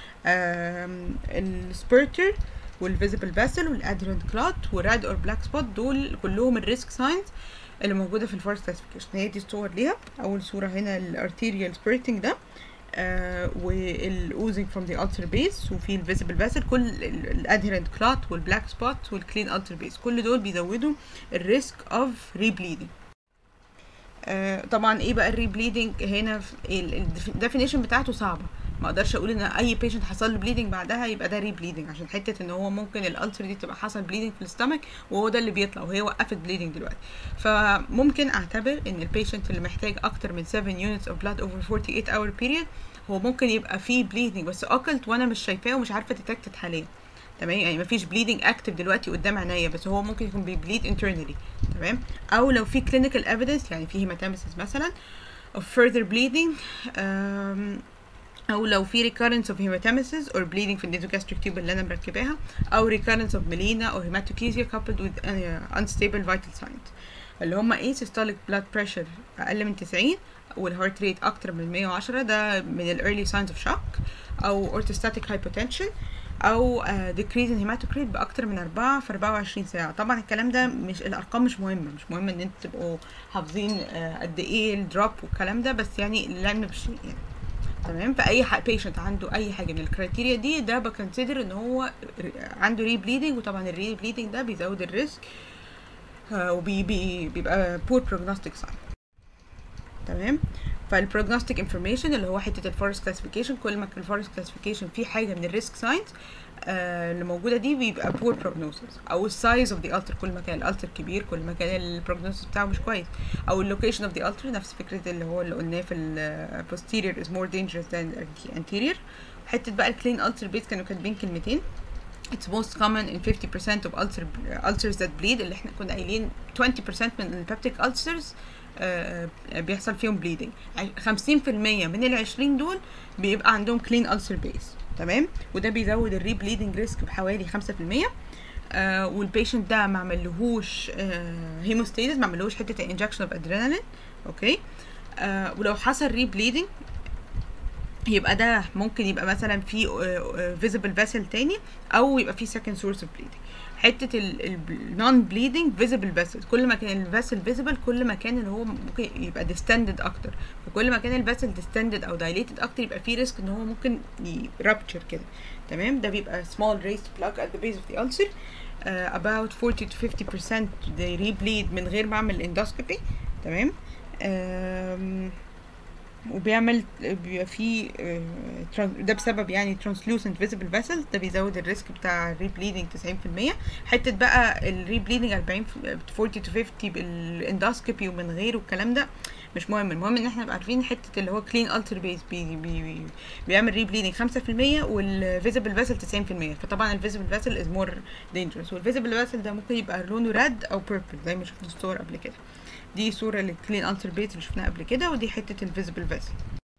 A: السبيرتر والفيزيبل باسل والادرنت كلوت والراد اور بلاك سبوت دول كلهم الريسك ساينز اللي موجوده في الفورست كلاسيفيكيشن هي دي الصور ليها اول صوره هنا الارتيريال سبيرتنج ده آه والاوزنج فروم ذا التر بيس وفي الفيزيبل باسل كل الادهيرنت كلوت والبلاك سبوت والكلين التر بيس كل دول بيزودوا الريسك اوف ريبليدنج آه طبعا ايه بقى الريبليدنج هنا الديفينيشن بتاعته صعبه ما اقدرش اقول ان اي بيشنت حصل له بليدنج بعدها يبقى ده ريبليدنج عشان حته ان هو ممكن الالتر دي تبقى حصل بليدنج في الاستمك وهو ده اللي بيطلع وهي وقفت بليدنج دلوقتي فممكن اعتبر ان البيشنت اللي محتاج اكتر من 7 units of blood over 48 hour period هو ممكن يبقى فيه بليدنج بس اوكلت وانا مش شايفاه ومش عارفه ديتكتد حاليا تمام يعني مفيش بليدنج اكتف دلوقتي قدام عينيا بس هو ممكن يكون بيبليد internally تمام او لو في clinical evidence يعني في هيماتيمسيس مثلا of further bleeding um, او لو في recurrence of hematemesis or bleeding في النيزوجاستريك تيوب اللي انا مركباها او recurrence of melena or hematochezia coupled with uh, unstable vital signs اللي هما ايه systolic blood pressure اقل من 90 والهارت ريت اكتر من 110 ده من ال early signs of shock او orthostatic hypotension او uh, decrease in hematocrit باكتر من 4 في 24 ساعه طبعا الكلام ده مش الارقام مش مهمه مش مهم ان انتوا تبقوا حافظين uh, قد ايه الدروب والكلام ده بس يعني العلم بالشيء يعني تمام فاي بيشنت عنده اي حاجه من الكرايتيريا دي ده بكونسيدر ان هو عنده ري بليدنج وطبعا الري بليدنج ده بيزود الريسك وبيبقى بور بروجنوستيك ساين تمام فالبروجنوستيك انفورميشن اللي هو حته الفورست كلاسيفيكيشن كل ما كان الفورست كلاسيفيكيشن فيه حاجه من الريسك ساينز آه اللي موجوده دي بيبقى بور بروجنوسيس او السايز اوف ذا التر كل ما كان الالتر كبير كل ما كان البروجنوسيس بتاعه مش كويس او اللوكيشن اوف ذا التر نفس فكره اللي هو اللي قلناه في البوستيريور از مور dangerous than the anterior حته بقى الكلين التر بيت كانوا كاتبين كلمتين It's most common in 50% of ulcer, ulcers that bleed اللي احنا كنا قايلين 20% من البيبتيك ulcers آه بيحصل فيهم bleeding 50% من ال 20 دول بيبقى عندهم clean ulcer base تمام وده بيزود الري بليدنج ريسك بحوالي 5% آه والبيشنت ده ما عملهوش آه هيموستاسيس ما عملهوش حته انجكشن اوف ادرينالين اوكي آه ولو حصل ري بليدنج يبقى ده ممكن يبقى مثلا في فيزيبل فاسل تاني او يبقى في سكند سورس اوف بليدنج حته النون بليدنج فيزيبل فاسل كل ما كان الفاسل فيزيبل كل ما كان اللي هو ممكن يبقى ديستندد اكتر فكل ما كان الفاسل ديستندد او دايليتد اكتر يبقى في ريسك ان هو ممكن يرابتشر كده تمام ده بيبقى small raised plug at the base of the ulcer uh, about 40 to 50% they rebleed من غير ما اعمل endoscopy تمام um, وبيعمل بيبقى فيه ده بسبب يعني translucent visible vessels ده بيزود الريسك بتاع الريبليدنج 90% حته بقى الريبليدنج 40 40 to 50 بالاندوسكوبي ومن غيره والكلام ده مش مهم المهم ان احنا نبقى عارفين حته اللي هو كلين التر بيز بي بي بي بيعمل ري بليدنج 5% والفيزيبل فاسل 90% فطبعا الفيزيبل فاسل از مور دينجرس والفيزيبل فاسل ده ممكن يبقى لونه ريد او بيربل زي ما شفنا الصور قبل كده دي صوره للكلين التر بيز اللي شفناها قبل كده ودي حته الفيزيبل فاسل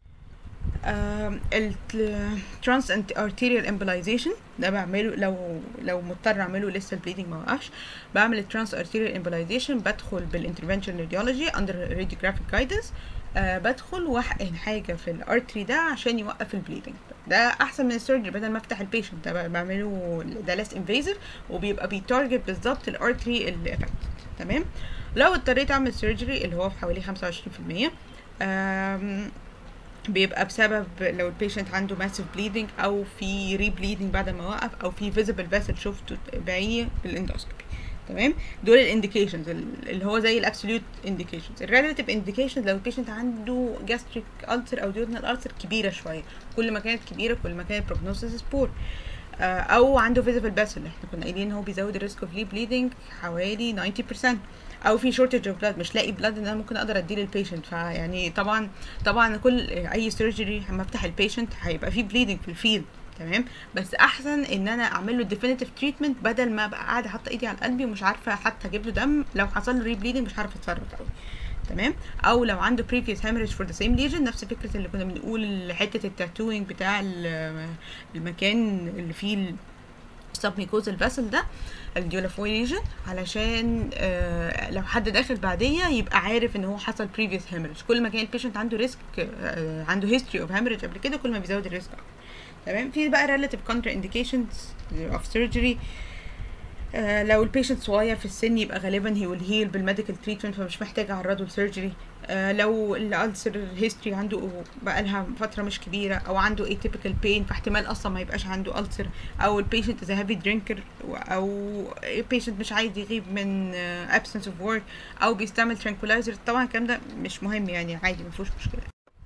A: الترانس ارتيريال امبلايزيشن ده بعمله لو لو مضطر اعمله لسه البليدنج ما وقفش بعمل الترانس ارتيريال امبلايزيشن بدخل بالانترفنشن راديولوجي اندر راديوجرافيك جايدنس بدخل واحقن حاجه في الارتري ده عشان يوقف البليدنج ده احسن من السيرجري بدل ما افتح البيشنت ده بعمله ده ليس انفيزيف وبيبقى بيتارجت بالظبط الارتري اللي افكتد تمام لو اضطريت اعمل سيرجري اللي هو في حوالي 25% بيبقى بسبب لو البيشنت عنده ماسيف بليدنج او في ري بليدنج بعد ما وقف او في فيزيبل فاسل شفته بعينيه بالاندوسكوبي تمام دول الانديكيشنز اللي هو زي الابسوليوت انديكيشنز الريلاتيف انديكيشنز لو البيشنت عنده جاستريك السر او ديودنال السر كبيره شويه كل ما كانت كبيره كل ما كان البروجنوسيس بور او عنده فيزيبل فاسل احنا كنا قايلين ان هو بيزود الريسك اوف لي بليدنج حوالي 90% او في شورتج اوف بلاد مش لاقي بلاد ان انا ممكن اقدر اديه للبيشنت فيعني طبعا طبعا كل اي سيرجري لما افتح البيشنت هيبقى في بليدنج في الفيلد تمام بس احسن ان انا اعمل له ديفينيتيف تريتمنت بدل ما ابقى قاعده حاطه ايدي على قلبي ومش عارفه حتى اجيب له دم لو حصل له ري بليدنج مش عارفه اتصرف قوي تمام او لو عنده previous hemorrhage for the same lesion نفس فكره اللي كنا بنقول حته التاتوينج بتاع المكان اللي فيه السبميكوزال فاسل ده الديولافويليجن علشان آه لو حد داخل بعديه يبقى عارف ان هو حصل previous hemorrhage كل ما كان البيشنت عنده ريسك آه عنده history of hemorrhage قبل كده كل ما بيزود الريسك تمام في بقى relative counter indications of surgery آه لو البيشنت صغير في السن يبقى غالبا هي will heal بالميديكال تريتمنت فمش محتاج اعرضه لسيرجري آه لو الالسر هيستوري عنده بقى لها فتره مش كبيره او عنده atypical pain فاحتمال اصلا ما يبقاش عنده ألسر او البيشنت is a heavy drinker او البيشنت مش عايز يغيب من uh, absence of work او بيستعمل tranquilizer طبعا الكلام ده مش مهم يعني عادي ما فيهوش مشكله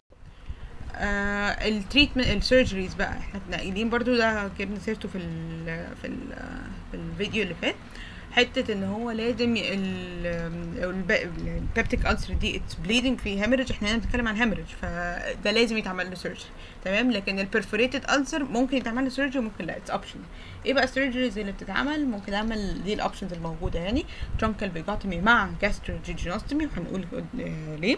A: آه التريتمنت السيرجريز بقى احنا كنا قايلين برضو ده جبنا سيرته في ال في ال في الفيديو اللي فات حته ان هو لازم البيبتيك ألسر دي اتس بليدنج في هيموريج احنا هنا بنتكلم عن هيموريج فده لازم يتعمل له سيرجري تمام لكن البرفوريتد ألسر ممكن يتعمل له سيرجري وممكن لا اتس اوبشن ايه بقى السيرجريز اللي بتتعمل ممكن اعمل دي الاوبشنز الموجوده يعني ترانكال فيجاتومي مع جاستروجيجينوستومي وهنقول ليه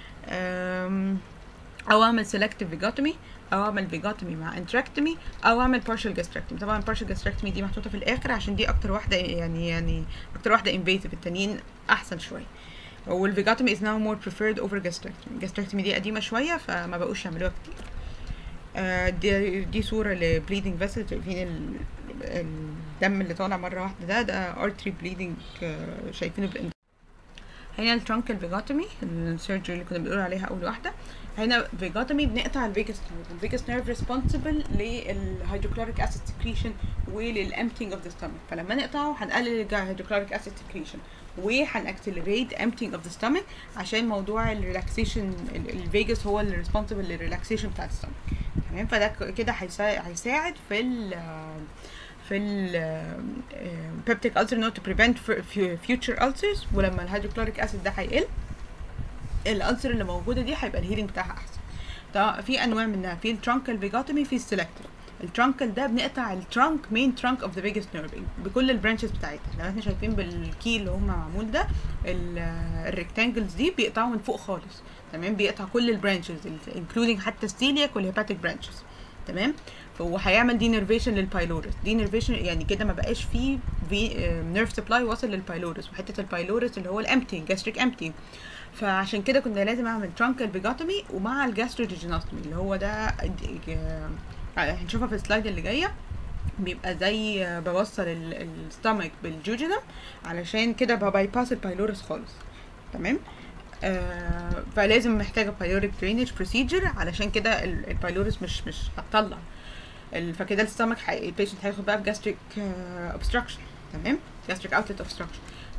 A: او اعمل سيلكتيف فيجاتومي او اعمل فيجاتومي مع انتراكتومي او اعمل بارشال جاستركتومي طبعا البارشال جاستركتومي دي محطوطه في الاخر عشان دي اكتر واحده يعني يعني اكتر واحده انفيتيف التانيين احسن شويه والفيجاتومي از ناو مور بريفيرد اوفر جاستركتومي الجاستركتومي دي قديمه شويه فما بقوش يعملوها كتير آه دي دي صوره لبليدنج فيسل شايفين الدم اللي طالع مره واحده ده ده ارتري بليدنج آه شايفينه بالإن هنا الترانكال فيجاتومي السيرجري اللي كنا بنقول عليها اول واحده هنا فيجاتومي بنقطع الفيجاس نيرف الفيجاس نيرف ريسبونسبل للهيدروكلوريك اسيد سكريشن وللامتينج اوف ذا ستومك فلما نقطعه هنقلل الهيدروكلوريك اسيد سكريشن وهنأكسلريت امتينج اوف ذا ستومك عشان موضوع الريلاكسيشن الفيجاس هو اللي ريسبونسبل للريلاكسيشن بتاع الستومك تمام فده كده هيساعد في ال في ال peptic ulcer not to prevent future ulcers ولما الهيدروكلوريك اسيد ده هيقل الالسر اللي موجوده دي هيبقى الهيلينج بتاعها احسن طبعا في انواع منها في الترانكال فيجاتومي في السلكتيف الترانكال ده بنقطع الترانك مين ترانك اوف ذا بيجست نيرف بكل البرانشز بتاعتها لو احنا شايفين بالكي اللي هم معمول ده الريكتانجلز دي بيقطعوا من فوق خالص تمام بيقطع كل البرانشز انكلودينج حتى الستيلياك والهيباتيك برانشز تمام وهيعمل دي نيرفيشن للبايلورس دي نيرفيشن يعني كده ما بقاش فيه في نيرف سبلاي واصل للبايلورس وحته البايلورس اللي هو الامتي جاستريك امتي فعشان كده كنا لازم اعمل ترانكال فيجاتومي ومع الجاستروجينوستومي اللي هو ده هنشوفها في السلايد اللي جايه بيبقى زي بوصل الستامك بالجوجينم علشان كده بايباس البايلورس خالص تمام آه فلازم محتاجه بايلوريك درينج بروسيجر علشان كده البايلورس مش مش هتطلع فكده الستامك البيشنت هياخد بقى في جاستريك اوبستراكشن تمام جاستريك اوتلت اوبستراكشن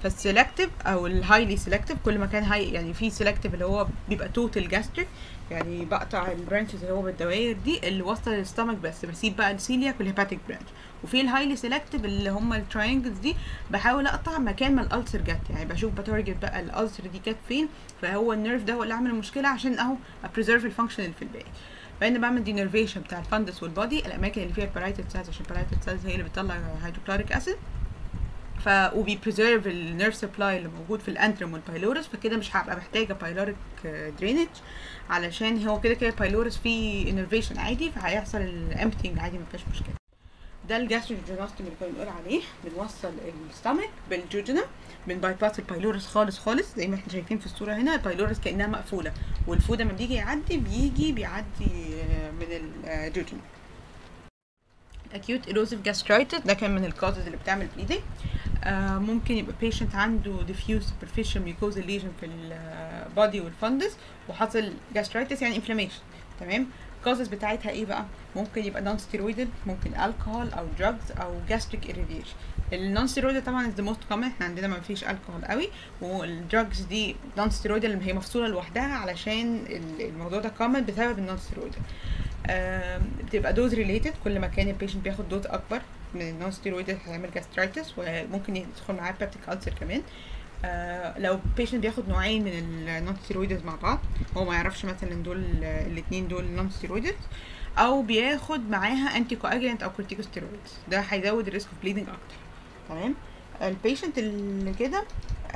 A: فالسيلكتيف او الهايلي سيلكتيف كل ما كان هاي يعني في سيلكتيف اللي هو بيبقى توتال جاستريك يعني بقطع البرانشز اللي هو بالدوائر دي اللي واصله للستمك بس بسيب بقى السيلياك والهيباتيك برانش وفي الهايلي سيلكتيف اللي هم التراينجلز دي بحاول اقطع مكان ما الالسر جت يعني بشوف بتارجت بقى الالسر دي جت فين فهو النيرف ده هو اللي عامل المشكله عشان اهو ابريزيرف الفانكشن اللي في الباقي فانا بعمل دينرفيشن بتاع الفندس والبادي الاماكن اللي فيها البارايتد سيلز عشان البارايتد سيلز هي اللي بتطلع هيدروكلوريك اسيد ف وبيبريزيرف النيرف سبلاي اللي موجود في الانترم والبايلورس فكده مش هبقى محتاجه بايلوريك درينج علشان هو كده كده البايلورس فيه انرفيشن عادي فهيحصل الامبتنج عادي مفيش مشكله ده الجاستريك جيناستومي اللي كنا بنقول عليه بنوصل الستامك بالجوجنا بنباي باس البايلورس خالص خالص زي ما احنا شايفين في الصوره هنا البايلورس كانها مقفوله والفود لما بيجي يعدي بيجي بيعدي من الجوجنا acute erosive gastritis ده كان من الكازز اللي بتعمل bleeding آه ممكن يبقى patient عنده diffuse superficial mucosal lesion في البادي والفندس وحصل gastritis يعني inflammation تمام الكازز بتاعتها ايه بقى ممكن يبقى نون ستيرويدال ممكن الكحول او drugs او gastric irritation النون ستيرويدال طبعا is the most common احنا عندنا ما فيش الكحول قوي والدراجز دي نون ستيرويدال هي مفصوله لوحدها علشان الموضوع ده common بسبب النون ستيرويدال بتبقى دوز ريليتد كل ما كان البيشنت بياخد دوز اكبر من النون ستيرويدال هيعمل جاسترايتس وممكن يدخل معاه بيبتيك ألسر كمان آه لو بيشنت بياخد نوعين من النون ستيرويدز مع بعض هو ما يعرفش مثلا دول الاثنين دول نون ستيرويدز او بياخد معاها انتي كواجلانت او كورتيكوستيرويدز ده هيزود الريسك اوف بليدنج اكتر تمام البيشنت اللي كده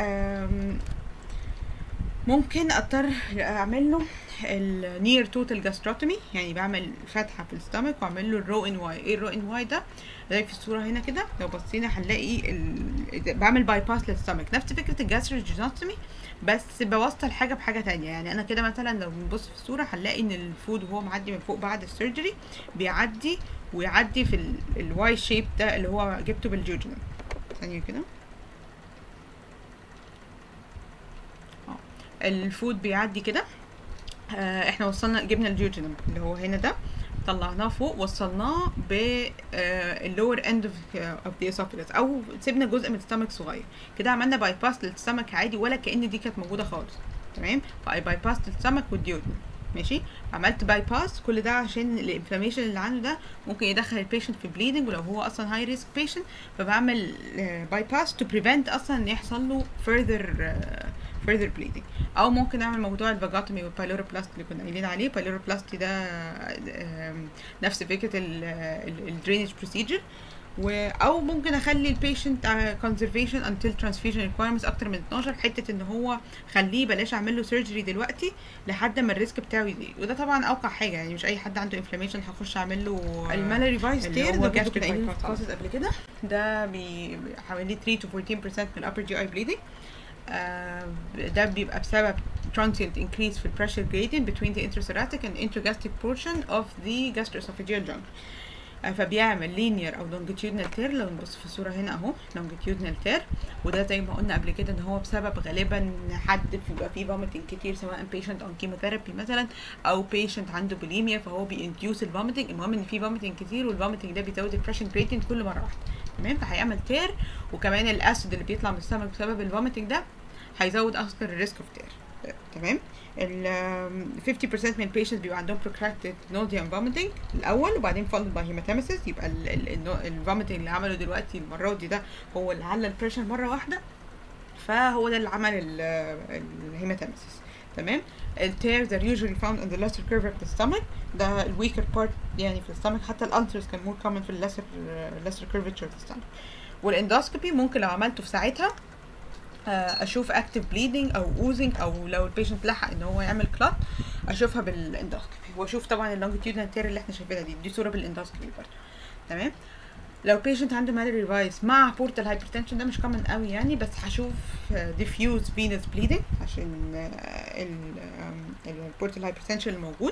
A: ممكن اضطر اعمل له النير توتال جاستروتومي يعني بعمل فتحه في الستمك واعمل له الرو ان واي ايه الرو ان واي ده زي في الصوره هنا كده لو بصينا هنلاقي ال... بعمل باي باس للستمك نفس فكره الجاستروجينوتومي بس بوصل حاجه بحاجه تانية يعني انا كده مثلا لو بنبص في الصوره هنلاقي ان الفود وهو معدي من فوق بعد السيرجري بيعدي ويعدي في الواي شيب ده اللي هو جبته بالجوجنم ثانيه كده الفود بيعدي كده آه احنا وصلنا جبنا الجيوجينم اللي هو هنا ده طلعناه فوق وصلناه باللور اند اوف ذا اسوفيجس او سيبنا جزء من الستمك صغير كده عملنا باي باس للسمك عادي ولا كان دي كانت موجوده خالص تمام فاي باي باس للسمك والديودنم ماشي عملت باي باس كل ده عشان الانفلاميشن اللي عنده ده ممكن يدخل البيشنت في بليدنج ولو هو اصلا هاي ريسك بيشنت فبعمل باي باس تو بريفنت اصلا ان يحصل له further further bleeding او ممكن اعمل موضوع الفاجاتومي والبايلوروبلاست اللي كنا قايلين عليه بايلوروبلاستي ده نفس فكره الدرينج بروسيجر و او ممكن اخلي البيشنت كونزرفيشن انتل ترانسفيوجن ريكويرمنتس اكتر من 12 حته ان هو خليه بلاش اعمل له سيرجري دلوقتي لحد ما الريسك بتاعه يزيد وده طبعا اوقع حاجه يعني مش اي حد عنده انفلاميشن هخش اعمل له المالاري فايس تير ده كنت قايلين قبل كده ده بي حوالي 3 to 14% من الابر جي اي بليدنج ده بيبقى بسبب transient increase في ال pressure gradient between the intracerebral and intragastric portion of the gastroesophageal junction فبيعمل linear او longitudinal tear لو نبص في الصوره هنا اهو longitudinal tear وده زي ما قلنا قبل كده ان هو بسبب غالبا حد بيبقى فيه vomiting كتير سواء patient on chemotherapy مثلا او patient عنده bulimia فهو بينديوس الفوميتنج المهم ان في vomiting كتير والفوميتنج ده بيزود ال pressure gradient كل مره واحده تمام فهيعمل تير وكمان الاسيد اللي بيطلع من السمك بسبب الفوميتنج ده هيزود اكتر الريسك اوف تير تمام ال 50% من البيشنتس بيبقى عندهم protracted nausea and vomiting الاول وبعدين followed by hematemesis يبقى الفوميتنج اللي عمله دلوقتي المره دي ده هو اللي على البريشر مره واحده فهو ده اللي عمل الهيماتيمسيس تمام التيرز are usually found in the lesser curve of the stomach ده ال weaker part يعني في السtomach حتى الالترز كان more common في ال lesser lesser curvature of the stomach والاندوسكوبي ممكن لو عملته في ساعتها اشوف اكتف بليدنج او اوزنج او لو البيشنت لحق ان هو يعمل كلات اشوفها بالاندوسكوبي واشوف طبعا اللونجيتيودنال تير اللي احنا شايفينها دي دي صوره بالاندوسكوبي برضه تمام لو بيشنت عنده مالري فايس مع بورتال هايبرتنشن ده مش كومن قوي يعني بس هشوف ديفيوز فينس بليدنج عشان البورتال هايبرتنشن الموجود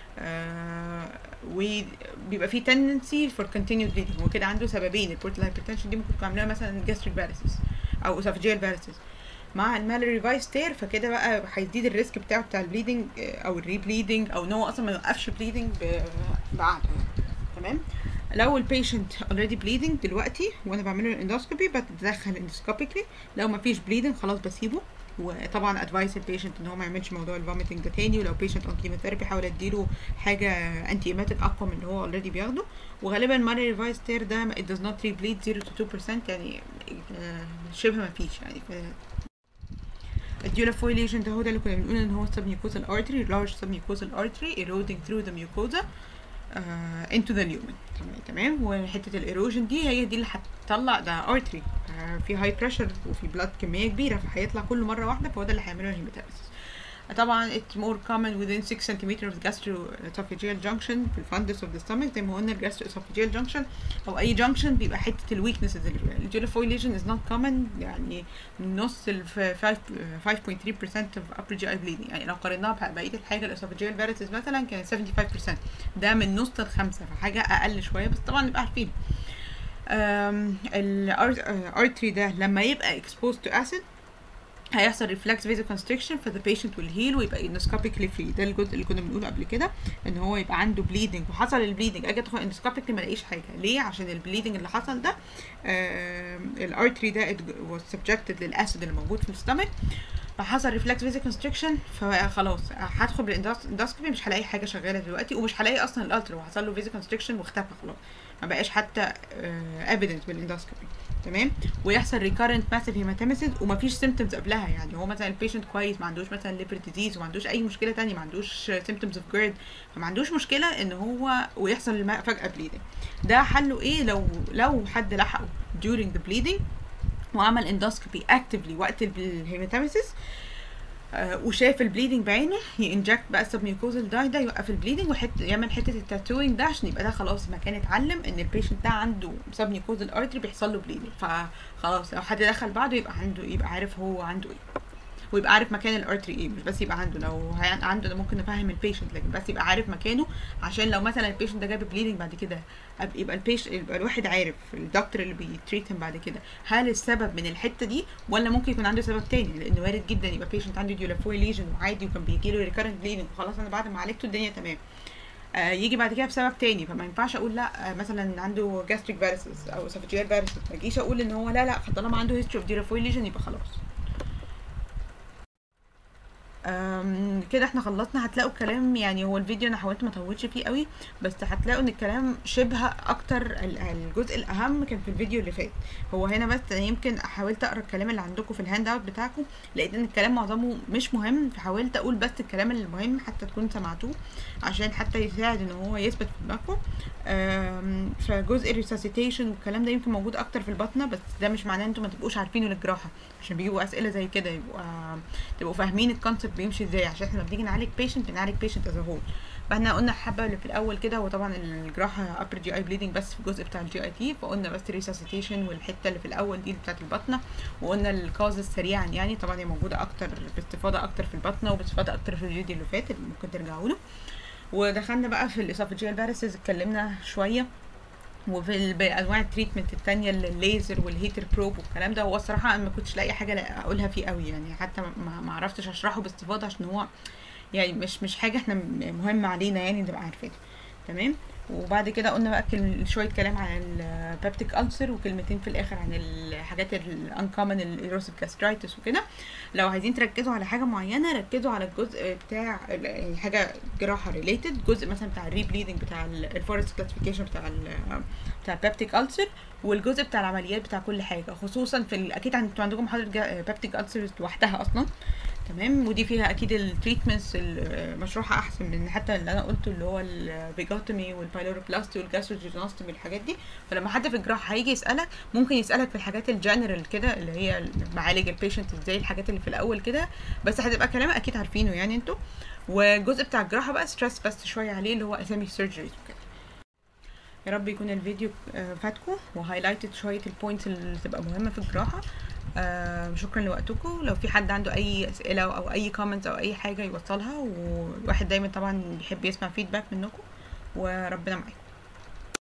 A: آه وبيبقى فيه تندنسي فور كونتينيود بليدنج هو كده عنده سببين البورتال هايبرتنشن دي ممكن تكون عاملاها مثلا جاستريك فاريسيس او اسوفجيال فاريسيس مع المالري فايس تير فكده بقى هيزيد الريسك بتاعه بتاع البليدنج او الري بليدنج او ان هو اصلا ما يوقفش بليدنج بعده تمام لو البيشنت اوريدي بليدنج دلوقتي وانا بعمله الاندوسكوبي بتدخل اندوسكوبيكلي لو ما فيش بليدنج خلاص بسيبه وطبعا ادفايس البيشنت ان هو ما يعملش موضوع الفوميتنج ده تاني ولو بيشنت اون كيموثيرابي حاول اديله حاجه انتي ايماتيك اقوى من اللي هو اوريدي بياخده وغالبا ماري ريفايز تير ده it does not rebleed 0 to 2% يعني آه، شبه ما فيش يعني ف الديولاfoil lesion ده هو ده اللي كنا بنقول ان هو submucosal artery large submucosal artery eroding through the mucosa uh, into the lumen تمام تمام وحته الايروجن دي هي دي اللي هتطلع ده artery uh, في هاي بريشر وفي بلاد كميه كبيره فهيطلع كله مره واحده فهو ده اللي هيعمله الهيماتيمسيس طبعا it's more common within 6 cm of the gastroesophageal junction في الفندس of the stomach زي ما قلنا الجاستروesophageal junction او اي junction بيبقى حته الويكنسز اللي فيها الجيلوفويل lesion is not common يعني نص ال 5 5.3% of upper GI bleeding يعني لو قارناها بقيه الحاجه الاسوفاجيال فيرتس مثلا كانت 75% ده من نص لخمسه فحاجه اقل شويه بس طبعا نبقى عارفين الارتري ده لما يبقى exposed to acid هيحصل ريفلكس فيزا كونستريكشن فذا بيشنت ويل هيل ويبقى اندوسكوبيكلي فري ده الجزء اللي كنا بنقوله قبل كده ان هو يبقى عنده بليدنج وحصل البليدنج اجي ادخل اندوسكوبيكلي ما الاقيش حاجه ليه عشان البليدنج اللي حصل ده الارتري ده was subjected للاسيد اللي موجود في الستمك فحصل ريفلكس فيزا كونستريكشن فخلاص هدخل بالاندوسكوبي مش هلاقي حاجه شغاله دلوقتي ومش هلاقي اصلا الالترا وحصل له فيزا كونستريكشن واختفى خلاص ما بقاش حتى ايفيدنس بالاندوسكوبي تمام ويحصل ريكارنت ماسيف هيماتيمسيس ومفيش سيمتومز قبلها يعني هو مثلا البيشنت كويس ما عندوش مثلا ليبر ديزيز وما عندوش اي مشكله تانية ما عندوش سيمتومز اوف جيرد فما عندوش مشكله ان هو ويحصل فجاه بليدنج ده حله ايه لو لو حد لحقه during the bleeding وعمل اندوسكوبي اكتفلي وقت الهيماتيمسيس آه وشاف البليدنج بعينه ينجكت بقى السبميوكوزال داي ده يوقف البليدنج وحت يعمل حته التاتوينج ده عشان يبقى ده خلاص مكان اتعلم ان البيشنت ده عنده سبميوكوزال ارتري بيحصل له بليدنج فخلاص لو حد دخل بعده يبقى عنده يبقى عارف هو عنده ايه ويبقى عارف مكان الارتري ايه مش بس يبقى عنده لو عنده ده ممكن نفهم البيشنت لكن بس يبقى عارف مكانه عشان لو مثلا البيشنت ده جاب بليدنج بعد كده يبقى البيش يبقى الواحد عارف الدكتور اللي بيتريتم بعد كده هل السبب من الحته دي ولا ممكن يكون عنده سبب تاني لان وارد جدا يبقى بيشنت عنده ديولافوي ليجن وعادي وكان بيجي له ريكارنت بليدنج وخلاص انا بعد ما عالجته الدنيا تمام آه يجي بعد كده بسبب تاني فما ينفعش اقول لا آه مثلا عنده جاستريك فيروسز او اسوفاجيال فيروسز ما اجيش اقول ان هو لا لا طالما عنده هيستوري اوف ديولافوي ليجن يبقى خلاص كده احنا خلصنا هتلاقوا الكلام يعني هو الفيديو انا حاولت ما اطولش فيه قوي بس هتلاقوا ان الكلام شبه اكتر الجزء الاهم كان في الفيديو اللي فات هو هنا بس يمكن حاولت اقرا الكلام اللي عندكم في الهاند اوت بتاعكم لقيت ان الكلام معظمه مش مهم فحاولت اقول بس الكلام المهم حتى تكونوا سمعتوه عشان حتى يساعد ان هو يثبت في دماغكم فجزء الريساسيتيشن والكلام ده يمكن موجود اكتر في البطنه بس ده مش معناه ان انتوا ما تبقوش عارفينه للجراحه عشان بيجيبوا اسئله زي كده يبقوا تبقوا فاهمين الكونسيبت بيمشي ازاي عشان احنا لما بنيجي نعالج بيشنت بنعالج بيشنت از هول فاحنا قلنا حبه اللي في الاول كده هو طبعا الجراحه upper جي اي بليدنج بس في الجزء بتاع الجي اي تي فقلنا بس ريساسيتيشن والحته اللي في الاول دي بتاعت البطنه وقلنا الكازز سريعا يعني طبعا هي موجوده اكتر باستفاضه اكتر في البطنه وباستفاضه اكتر في الفيديو اللي فات اللي ممكن ترجعوا له ودخلنا بقى في الاسوفاجيال فيروسز اتكلمنا شويه وفي بانواع التريتمنت التانية الليزر والهيتر بروب والكلام ده هو الصراحه انا ما كنتش لاقي حاجه اقولها فيه قوي يعني حتى ما, ما عرفتش اشرحه باستفاضه عشان هو يعني مش مش حاجه احنا مهم علينا يعني نبقى عارفينها تمام وبعد كده قلنا بقى شويه كلام عن البابتيك ألسر وكلمتين في الاخر عن الحاجات الانكومن الايروسيف جاسترايتس وكده لو عايزين تركزوا على حاجه معينه ركزوا على الجزء بتاع يعني حاجه جراحه ريليتد جزء مثلا بتاع الري بليدنج بتاع الفورست كلاسيفيكيشن بتاع ال بتاع البابتيك ألسر والجزء بتاع العمليات بتاع كل حاجه خصوصا في اكيد انتوا عندكم محاضره بابتيك ألسر لوحدها اصلا تمام ودي فيها اكيد التريتمنتس المشروحه احسن من حتى اللي انا قلته اللي هو الفيجوتومي والبايلوروبلاستي والجاستروجينوستومي الحاجات دي فلما حد في الجراحه هيجي يسالك ممكن يسالك في الحاجات الجنرال كده اللي هي معالج البيشنت ازاي الحاجات اللي في الاول كده بس هتبقى كلام اكيد عارفينه يعني انتوا والجزء بتاع الجراحه بقى ستريس بس شويه عليه اللي هو اسامي السيرجريز وكده يا رب يكون الفيديو فاتكم وهايلايتد شويه البوينتس اللي تبقى مهمه في الجراحه آه شكرا لوقتكم لو في حد عنده اي اسئله او اي كومنتس او اي حاجه يوصلها والواحد دايما طبعا بيحب يسمع فيدباك منكم وربنا معاكم